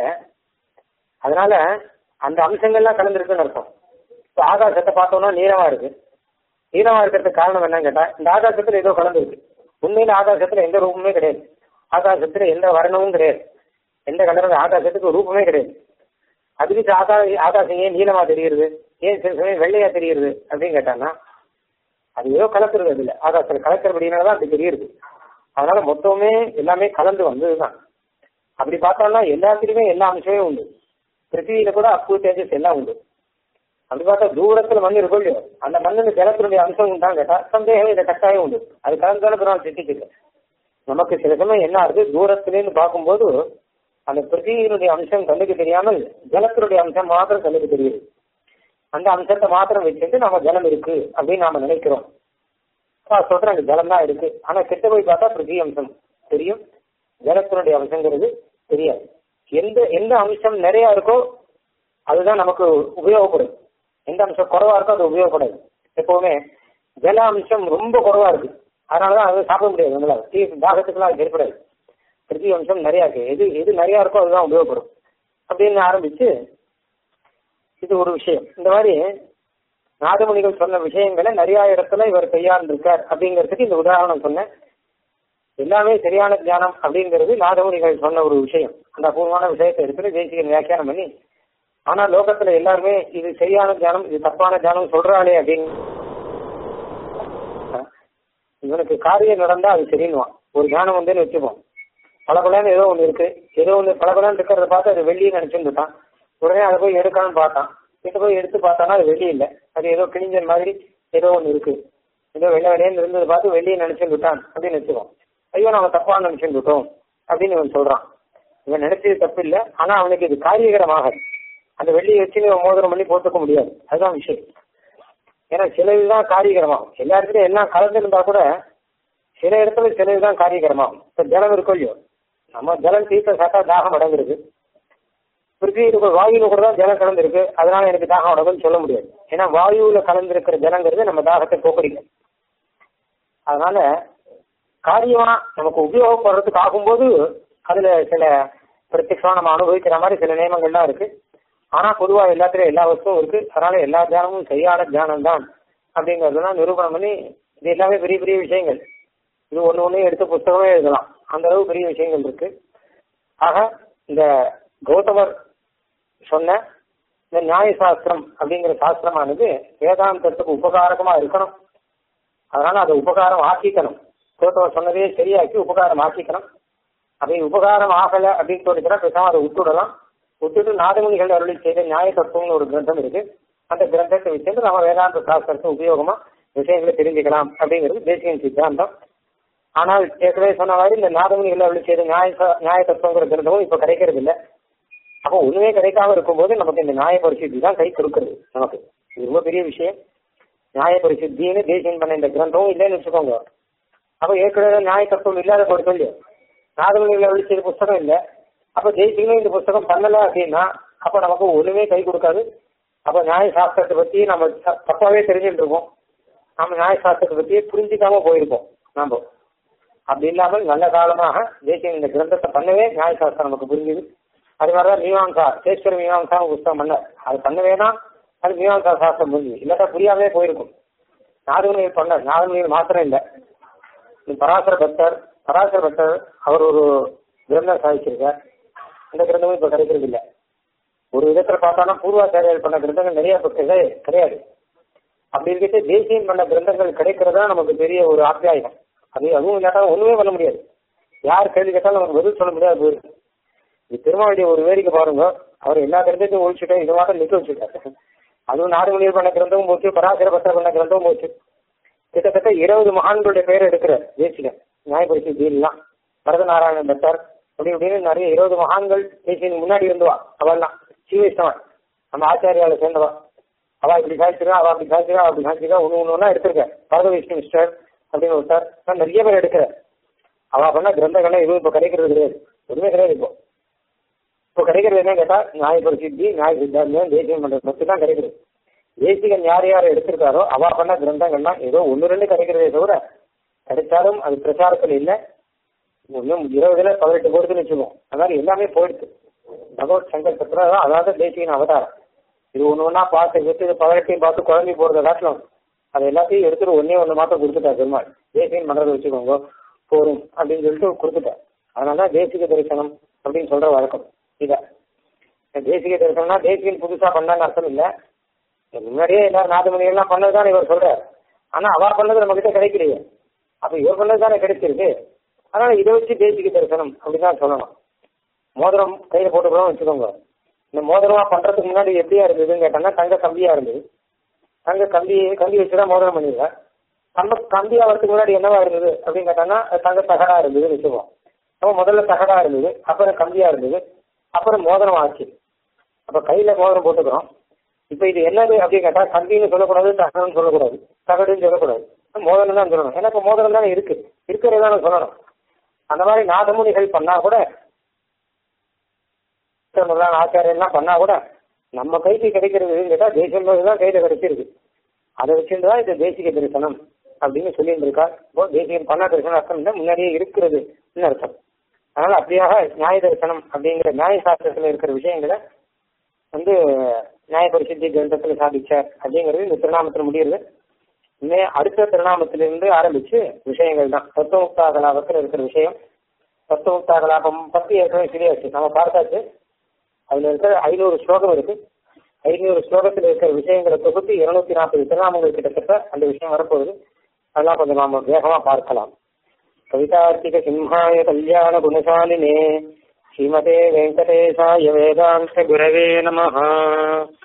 அதனால அந்த அம்சங்கள்லாம் கலந்துருக்குன்னு அர்த்தம் இப்போ ஆகாசத்தை பார்த்தோம்னா நீளமா இருக்கு நீளமா இருக்கிறதுக்கு காரணம் என்னன்னு கேட்டா இந்த ஆகாசத்துல ஏதோ கலந்துருக்கு உண்மையில ஆகாசத்துல எந்த ரூபமே கிடையாது ஆகாசத்துல எந்த வர்ணமும் கிடையாது எந்த கலரும் ஆகாசத்துக்கு ரூபமே கிடையாது அதுக்கு ஆகா ஆகாசம் ஏன் நீளமா தெரியுது ஏன் சில சமயம் வெள்ளையா தெரியுது அப்படின்னு கேட்டாங்கன்னா அது ஏதோ கலக்குறது அதுல ஆகாசத்துல கலக்கிறபடினாலதான் அது தெரியுது அதனால மொத்தமே எல்லாமே கலந்து வந்ததுதான் அப்படி பார்த்தோம்னா எல்லாத்துலயுமே எல்லா அம்சமே உண்டு பிருத்திவியில கூட அப்பு தேஜஸ் எல்லாம் உண்டு அப்படி பார்த்தா தூரத்துல மண் இருக்கும் இல்லையோ அந்த மண்ணுல ஜலத்தினுடைய அம்சம் உண்டான்னு கேட்டா சந்தேகம் இதை கட்டாயம் உண்டு அது கலந்தாலும் பிறகு சிட்டிக்கு நமக்கு சில சமயம் என்ன ஆகுது தூரத்திலேருந்து பார்க்கும்போது அந்த பிருத்திவியினுடைய அம்சம் கண்ணுக்கு தெரியாமல் ஜலத்தினுடைய அம்சம் மாத்திரம் கண்ணுக்கு தெரியுது அந்த அம்சத்தை மாத்திரம் வச்சுட்டு நம்ம ஜலம் இருக்கு அப்படின்னு நாம நினைக்கிறோம் சொல்றேன் அங்க ஜலம் தான் இருக்கு ஆனா கிட்ட போய் பார்த்தா பிருத்திவி அம்சம் தெரியும் ஜலத்தினுடைய அம்சங்கிறது தெரியாது எந்த எந்த அம்சம் நிறைய இருக்கோ அதுதான் நமக்கு உபயோகப்படும் எந்த அம்சம் குறைவா இருக்கோ அது உபயோகப்படாது எப்பவுமே ஜல அம்சம் ரொம்ப குறைவா இருக்கு அதனாலதான் அது சாப்பிட முடியாது நம்மளால தீ தாகத்துக்குலாம் அது ஏற்படாது பிருத்திவி அம்சம் நிறைய இருக்கு எது எது நிறைய இருக்கோ அதுதான் உபயோகப்படும் அப்படின்னு ஆரம்பிச்சு இது ஒரு விஷயம் இந்த மாதிரி நாதமுனிகள் சொன்ன விஷயங்களை நிறைய இடத்துல இவர் கையாண்டிருக்கார் அப்படிங்கிறதுக்கு இந்த உதாரணம் சொன்னேன் எல்லாமே சரியான ஞானம் அப்படிங்கிறது நாதமுனிகள் சொன்ன ஒரு விஷயம் அந்த அபூர்வமான விஷயத்தை எடுத்து தேசிகன் வியாக்கியானம் பண்ணி ஆனா லோகத்துல எல்லாருமே இது சரியான ஞானம் இது தப்பான ஞானம் சொல்றாளே அப்படின்னு இவனுக்கு காரியம் நடந்தா அது சரின்னுவான் ஒரு ஞானம் வந்துன்னு வச்சுப்போம் பல ஏதோ ஒண்ணு இருக்கு ஏதோ ஒண்ணு பல இருக்கிறத பார்த்து அது வெள்ளின்னு நினைச்சுட்டு இருக்கான் உடனே அதை போய் எடுக்கணும்னு பார்த்தான் கிட்ட போய் எடுத்து பார்த்தானா அது வெள்ளி இல்லை அது ஏதோ கிழிஞ்ச மாதிரி ஏதோ ஒன்று இருக்கு ஏதோ வெள்ளை வெள்ளையன்னு இருந்தது பார்த்து வெள்ளியை நினைச்சுட்டு விட்டான் அப்படின்னு வச்சுக்கோ ஐயோ நம்ம தப்பா நினைச்சுட்டு விட்டோம் அப்படின்னு இவன் சொல்றான் இவன் நினைச்சது தப்பு இல்லை ஆனா அவனுக்கு இது காரியகரமாக அந்த வெள்ளியை வச்சு நீ மோதிரம் பண்ணி போட்டுக்க முடியாது அதுதான் விஷயம் ஏன்னா சில இதுதான் காரியகரமாகும் எல்லா இடத்துலயும் எல்லாம் கலந்துருந்தா கூட சில இடத்துல சில இதுதான் காரியகரமாகும் இப்ப ஜலம் இருக்கும் இல்லையோ நம்ம ஜலம் தீர்த்த சாட்டா தாகம் அடங்குறது பிருத்திவி இருக்கிற வாயுல கூட தான் ஜலம் கலந்துருக்கு அதனால எனக்கு தாகம் அடங்குன்னு சொல்ல முடியாது ஏன்னா வாயுல கலந்திருக்கிற ஜலங்கிறது நம்ம தாகத்தை போக்கடிக்கும் அதனால காரியமா நமக்கு உபயோகப்படுறதுக்கு ஆகும்போது அதுல சில பிரத்யட்சமா நம்ம அனுபவிக்கிற மாதிரி சில நியமங்கள்லாம் இருக்கு ஆனா பொதுவா எல்லாத்துலயும் எல்லா வஸ்துவும் இருக்கு அதனால எல்லா தியானமும் செய்யாத தியானம் தான் அப்படிங்கறதெல்லாம் நிரூபணம் பண்ணி இது எல்லாமே பெரிய பெரிய விஷயங்கள் இது ஒண்ணு ஒண்ணு எடுத்து புஸ்தகமே எழுதலாம் அந்த அளவு பெரிய விஷயங்கள் இருக்கு ஆக இந்த கௌதமர் சொன்ன இந்த நியாய சாஸ்திரம் அப்படிங்கிற சாஸ்திரமானது வேதாந்தத்துக்கு உபகாரகமா இருக்கணும் அதனால அதை உபகாரம் ஆக்கிக்கணும் கௌதமர் சொன்னதே சரியாக்கி உபகாரம் ஆக்கிக்கணும் அப்படி உபகாரம் ஆகல அப்படின்னு சொல்லிக்கிறா பேசாம அதை விட்டுடலாம் விட்டுட்டு நாதமுனிகள் அருளி செய்த நியாய தத்துவம்னு ஒரு கிரந்தம் இருக்கு அந்த கிரந்தத்தை வச்சுட்டு நம்ம வேதாந்த சாஸ்திரத்தை உபயோகமா விஷயங்களை தெரிஞ்சுக்கலாம் அப்படிங்கிறது தேசிய சித்தாந்தம் ஆனால் ஏற்கனவே சொன்ன மாதிரி இந்த நாதமுனிகள் அருளி செய்த நியாய ச- நியாய தத்துவங்கிற கிரந்தமும் இப்ப கிடைக்கிறது இல்ல அப்போ ஒண்ணுமே கிடைக்காம இருக்கும்போது நமக்கு இந்த நியாய பரிசுத்தி தான் கை கொடுக்கிறது நமக்கு இது ரொம்ப பெரிய விஷயம் நியாய பரிசுத்தின்னு தேசியம் பண்ண இந்த கிரந்தமும் இல்லைன்னு வச்சுக்கோங்க அப்ப ஏற்கனவே நியாய தத்துவம் இல்லாத ஒரு சொல்லி நாதமுனிகள் அருளி செய்த புஸ்தகம் இல்ல அப்ப ஜெயிச்சிங்களும் இந்த புஸ்தகம் பண்ணல அப்படின்னா அப்ப நமக்கு ஒண்ணுமே கை கொடுக்காது அப்ப நியாய சாஸ்திரத்தை பத்தி நம்ம த- தப்பாவே தெரிஞ்சுட்டு இருக்கோம் நம்ம நியாய சாஸ்திரத்தை பத்தி புரிஞ்சிக்காம போயிருப்போம் நாம அப்படி இல்லாமல் நல்ல காலமாக தேசியம் இந்த கிரந்தத்தை பண்ணவே நியாய சாஸ்திரம் நமக்கு புரிஞ்சுது அது மாதிரிதான் மீமாங்கா சேஸ்வர மீமாங்கா புஸ்தகம் பண்ண அது பண்ணவே தான் அது மீமாங்கா சாஸ்திரம் புரிஞ்சுது இல்லாட்டா புரியாமலே போயிருக்கும் நாதமுனிகள் பண்ண நாதமுனிகள் மாத்திரம் இல்லை இந்த பராசர பக்தர் பராசர பக்தர் அவர் ஒரு கிரந்தம் சாதிச்சிருக்கார் அந்த கிரந்தமும் இப்ப கிடைக்கிறது இல்ல ஒரு விதத்துல பார்த்தாலும் பூர்வாச்சாரியர்கள் பண்ண கிரந்தங்கள் நிறைய இப்ப கிடையாது கிடையாது அப்படி இருக்கிட்டு தேசியம் பண்ண கிரந்தங்கள் கிடைக்கிறதா நமக்கு பெரிய ஒரு ஆத்தியாயம் அது அதுவும் இல்லாட்டா ஒண்ணுமே பண்ண முடியாது யார் கேள்வி கேட்டாலும் நமக்கு பதில் சொல்ல முடியாது போயிருக்கு இது திருமாவளிய ஒரு வேடிக்கை பாருங்க அவர் எல்லா கிரந்தத்தையும் ஒழிச்சுட்டா இது மாத்திரம் நிக்க வச்சுட்டாரு அதுவும் நாடுமொழியில் பண்ண கிரந்தமும் போச்சு பராசர பத்திர பண்ண கிரந்தமும் போச்சு கிட்டத்தட்ட இருபது மகான்களுடைய பேர் எடுக்கிறார் தேசிகன் நியாயபரிசி தீன்லாம் வரதநாராயணன் பட்டர் அப்படி இப்படின்னு நிறைய இருபது மகான்கள் தேசியன் முன்னாடி இருந்துவா அவெல்லாம் சீவைஷ்ணவன் நம்ம ஆச்சாரியால சேர்ந்தவா அவ இப்படி சாதிச்சிருக்கா அவ அப்படி சாதிச்சிருக்கா அப்படி சாதிச்சிருக்கா ஒண்ணு ஒண்ணு ஒண்ணா எடுத்திருக்க பரத விஷ்ணு மிஸ்டர் அப்படின்னு ஒருத்தர் நான் நிறைய பேர் எடுக்கிற அவ பண்ண கிரந்தங்கள்லாம் எதுவும் இப்ப கிடைக்கிறது கிடையாது எதுவுமே கிடையாது இப்போ இப்போ கிடைக்கிறது என்ன கேட்டா நியாயபுர சித்தி நியாய சித்தாந்தம் தேசியம் பண்றது மட்டும் தான் கிடைக்கிறது தேசிகன் யார் யார் எடுத்திருக்காரோ அவ பண்ண கிரந்தங்கள்லாம் ஏதோ ஒன்னு ரெண்டு கிடைக்கிறதே தவிர கிடைச்சாலும் அது பிரச்சாரத்தில் இல்லை இன்னும் இருபதுல பதினெட்டு போடுதுன்னு வச்சுக்கோம் அதாவது எல்லாமே போயிடுச்சு பகவத் சங்கர் சத்ரா தான் அதாவது தேசிகன் அவதாரம் இது ஒண்ணு ஒண்ணா பார்த்து வச்சு இது பதினெட்டையும் பார்த்து குழம்பி போறத காட்டிலும் அது எல்லாத்தையும் எடுத்துட்டு ஒன்னே ஒண்ணு மாத்திரம் கொடுத்துட்டா பெருமாள் தேசிகன் பண்றதை வச்சுக்கோங்க போரும் அப்படின்னு சொல்லிட்டு கொடுத்துட்டேன் அதனாலதான் தேசிக தரிசனம் அப்படின்னு சொல்ற வழக்கம் இத தேசிக தரிசனம்னா தேசிகன் புதுசா பண்ணான்னு அர்த்தம் இல்ல முன்னாடியே எல்லாரும் நாதமணி எல்லாம் பண்ணதுதான் இவர் சொல்றார் ஆனா அவ பண்ணது நம்ம கிட்ட கிடைக்கலையே அப்ப இவர் பண்ணது தானே கிடைச்சிருக்கு அதனால இதை வச்சு தேசிக தரிசனம் அப்படின்னு சொல்லணும் மோதிரம் கையில போட்டுக்கிறோம் வச்சுக்கோங்க இந்த மோதிரமா பண்றதுக்கு முன்னாடி எப்படியா இருந்ததுன்னு கேட்டோம்னா தங்க கம்பியா இருந்தது தங்க கம்பி கம்பி வச்சுதான் மோதிரம் பண்ணிடுவேன் நம்ம கம்பி ஆகிறதுக்கு முன்னாடி என்னவா இருந்தது அப்படின்னு கேட்டோம்னா அது தங்க தகடா இருந்ததுன்னு வச்சுக்கோம் அப்ப முதல்ல தகடா இருந்தது அப்புறம் கம்பியா இருந்தது அப்புறம் மோதிரம் ஆச்சு அப்ப கையில மோதிரம் போட்டுக்கிறோம் இப்ப இது என்னது அப்படின்னு கேட்டா கம்பின்னு சொல்லக்கூடாது தகடன்னு சொல்லக்கூடாது தகடுன்னு சொல்லக்கூடாது மோதிரம் தான் சொல்லணும் ஏன்னா இப்ப மோதிரம் தானே இருக்கு இருக்கிறதான சொல்லணும் அந்த மாதிரி நாதமுனிகள் பண்ணா கூட முதலான ஆச்சாரியம் எல்லாம் பண்ணா கூட நம்ம கைக்கு கிடைக்கிறதுன்னு கேட்டா தேசியம் தான் கையில கிடைச்சிருக்கு அதை வச்சுட்டு தான் இது தேசிக தரிசனம் அப்படின்னு சொல்லிட்டு இருக்கா இப்போ தேசியம் பண்ணா தரிசனம் அர்த்தம் இல்லை முன்னாடியே இருக்கிறது அர்த்தம் அதனால அப்படியாக நியாய தரிசனம் அப்படிங்கிற நியாய சாஸ்திரத்துல இருக்கிற விஷயங்களை வந்து நியாய பரிசுத்தி கிரந்தத்துல சாதிச்சார் அப்படிங்கிறது இந்த திருநாமத்தில் முடியுது இனிமே அடுத்த திருநாமத்திலிருந்து ஆரம்பிச்சு விஷயங்கள் தான் தத்துவமுக்தா கலாபத்தில் இருக்கிற விஷயம் தத்துவமுக்தா கலாபம் பத்தி ஏற்கனவே சொல்லியாச்சு நம்ம பார்த்தாச்சு அதுல இருக்கிற ஐநூறு ஸ்லோகம் இருக்கு ஐநூறு ஸ்லோகத்தில் இருக்கிற விஷயங்களை தொகுத்து இருநூத்தி நாற்பது திருநாமங்கள் கிட்டத்தட்ட அந்த விஷயம் வரப்போகுது அதெல்லாம் கொஞ்சம் நாம வேகமா பார்க்கலாம் கவிதார்த்திக சிம்ஹாய கல்யாண குணசாலினே ஸ்ரீமதே வெங்கடேசாய வேதாந்த குரவே நமஹ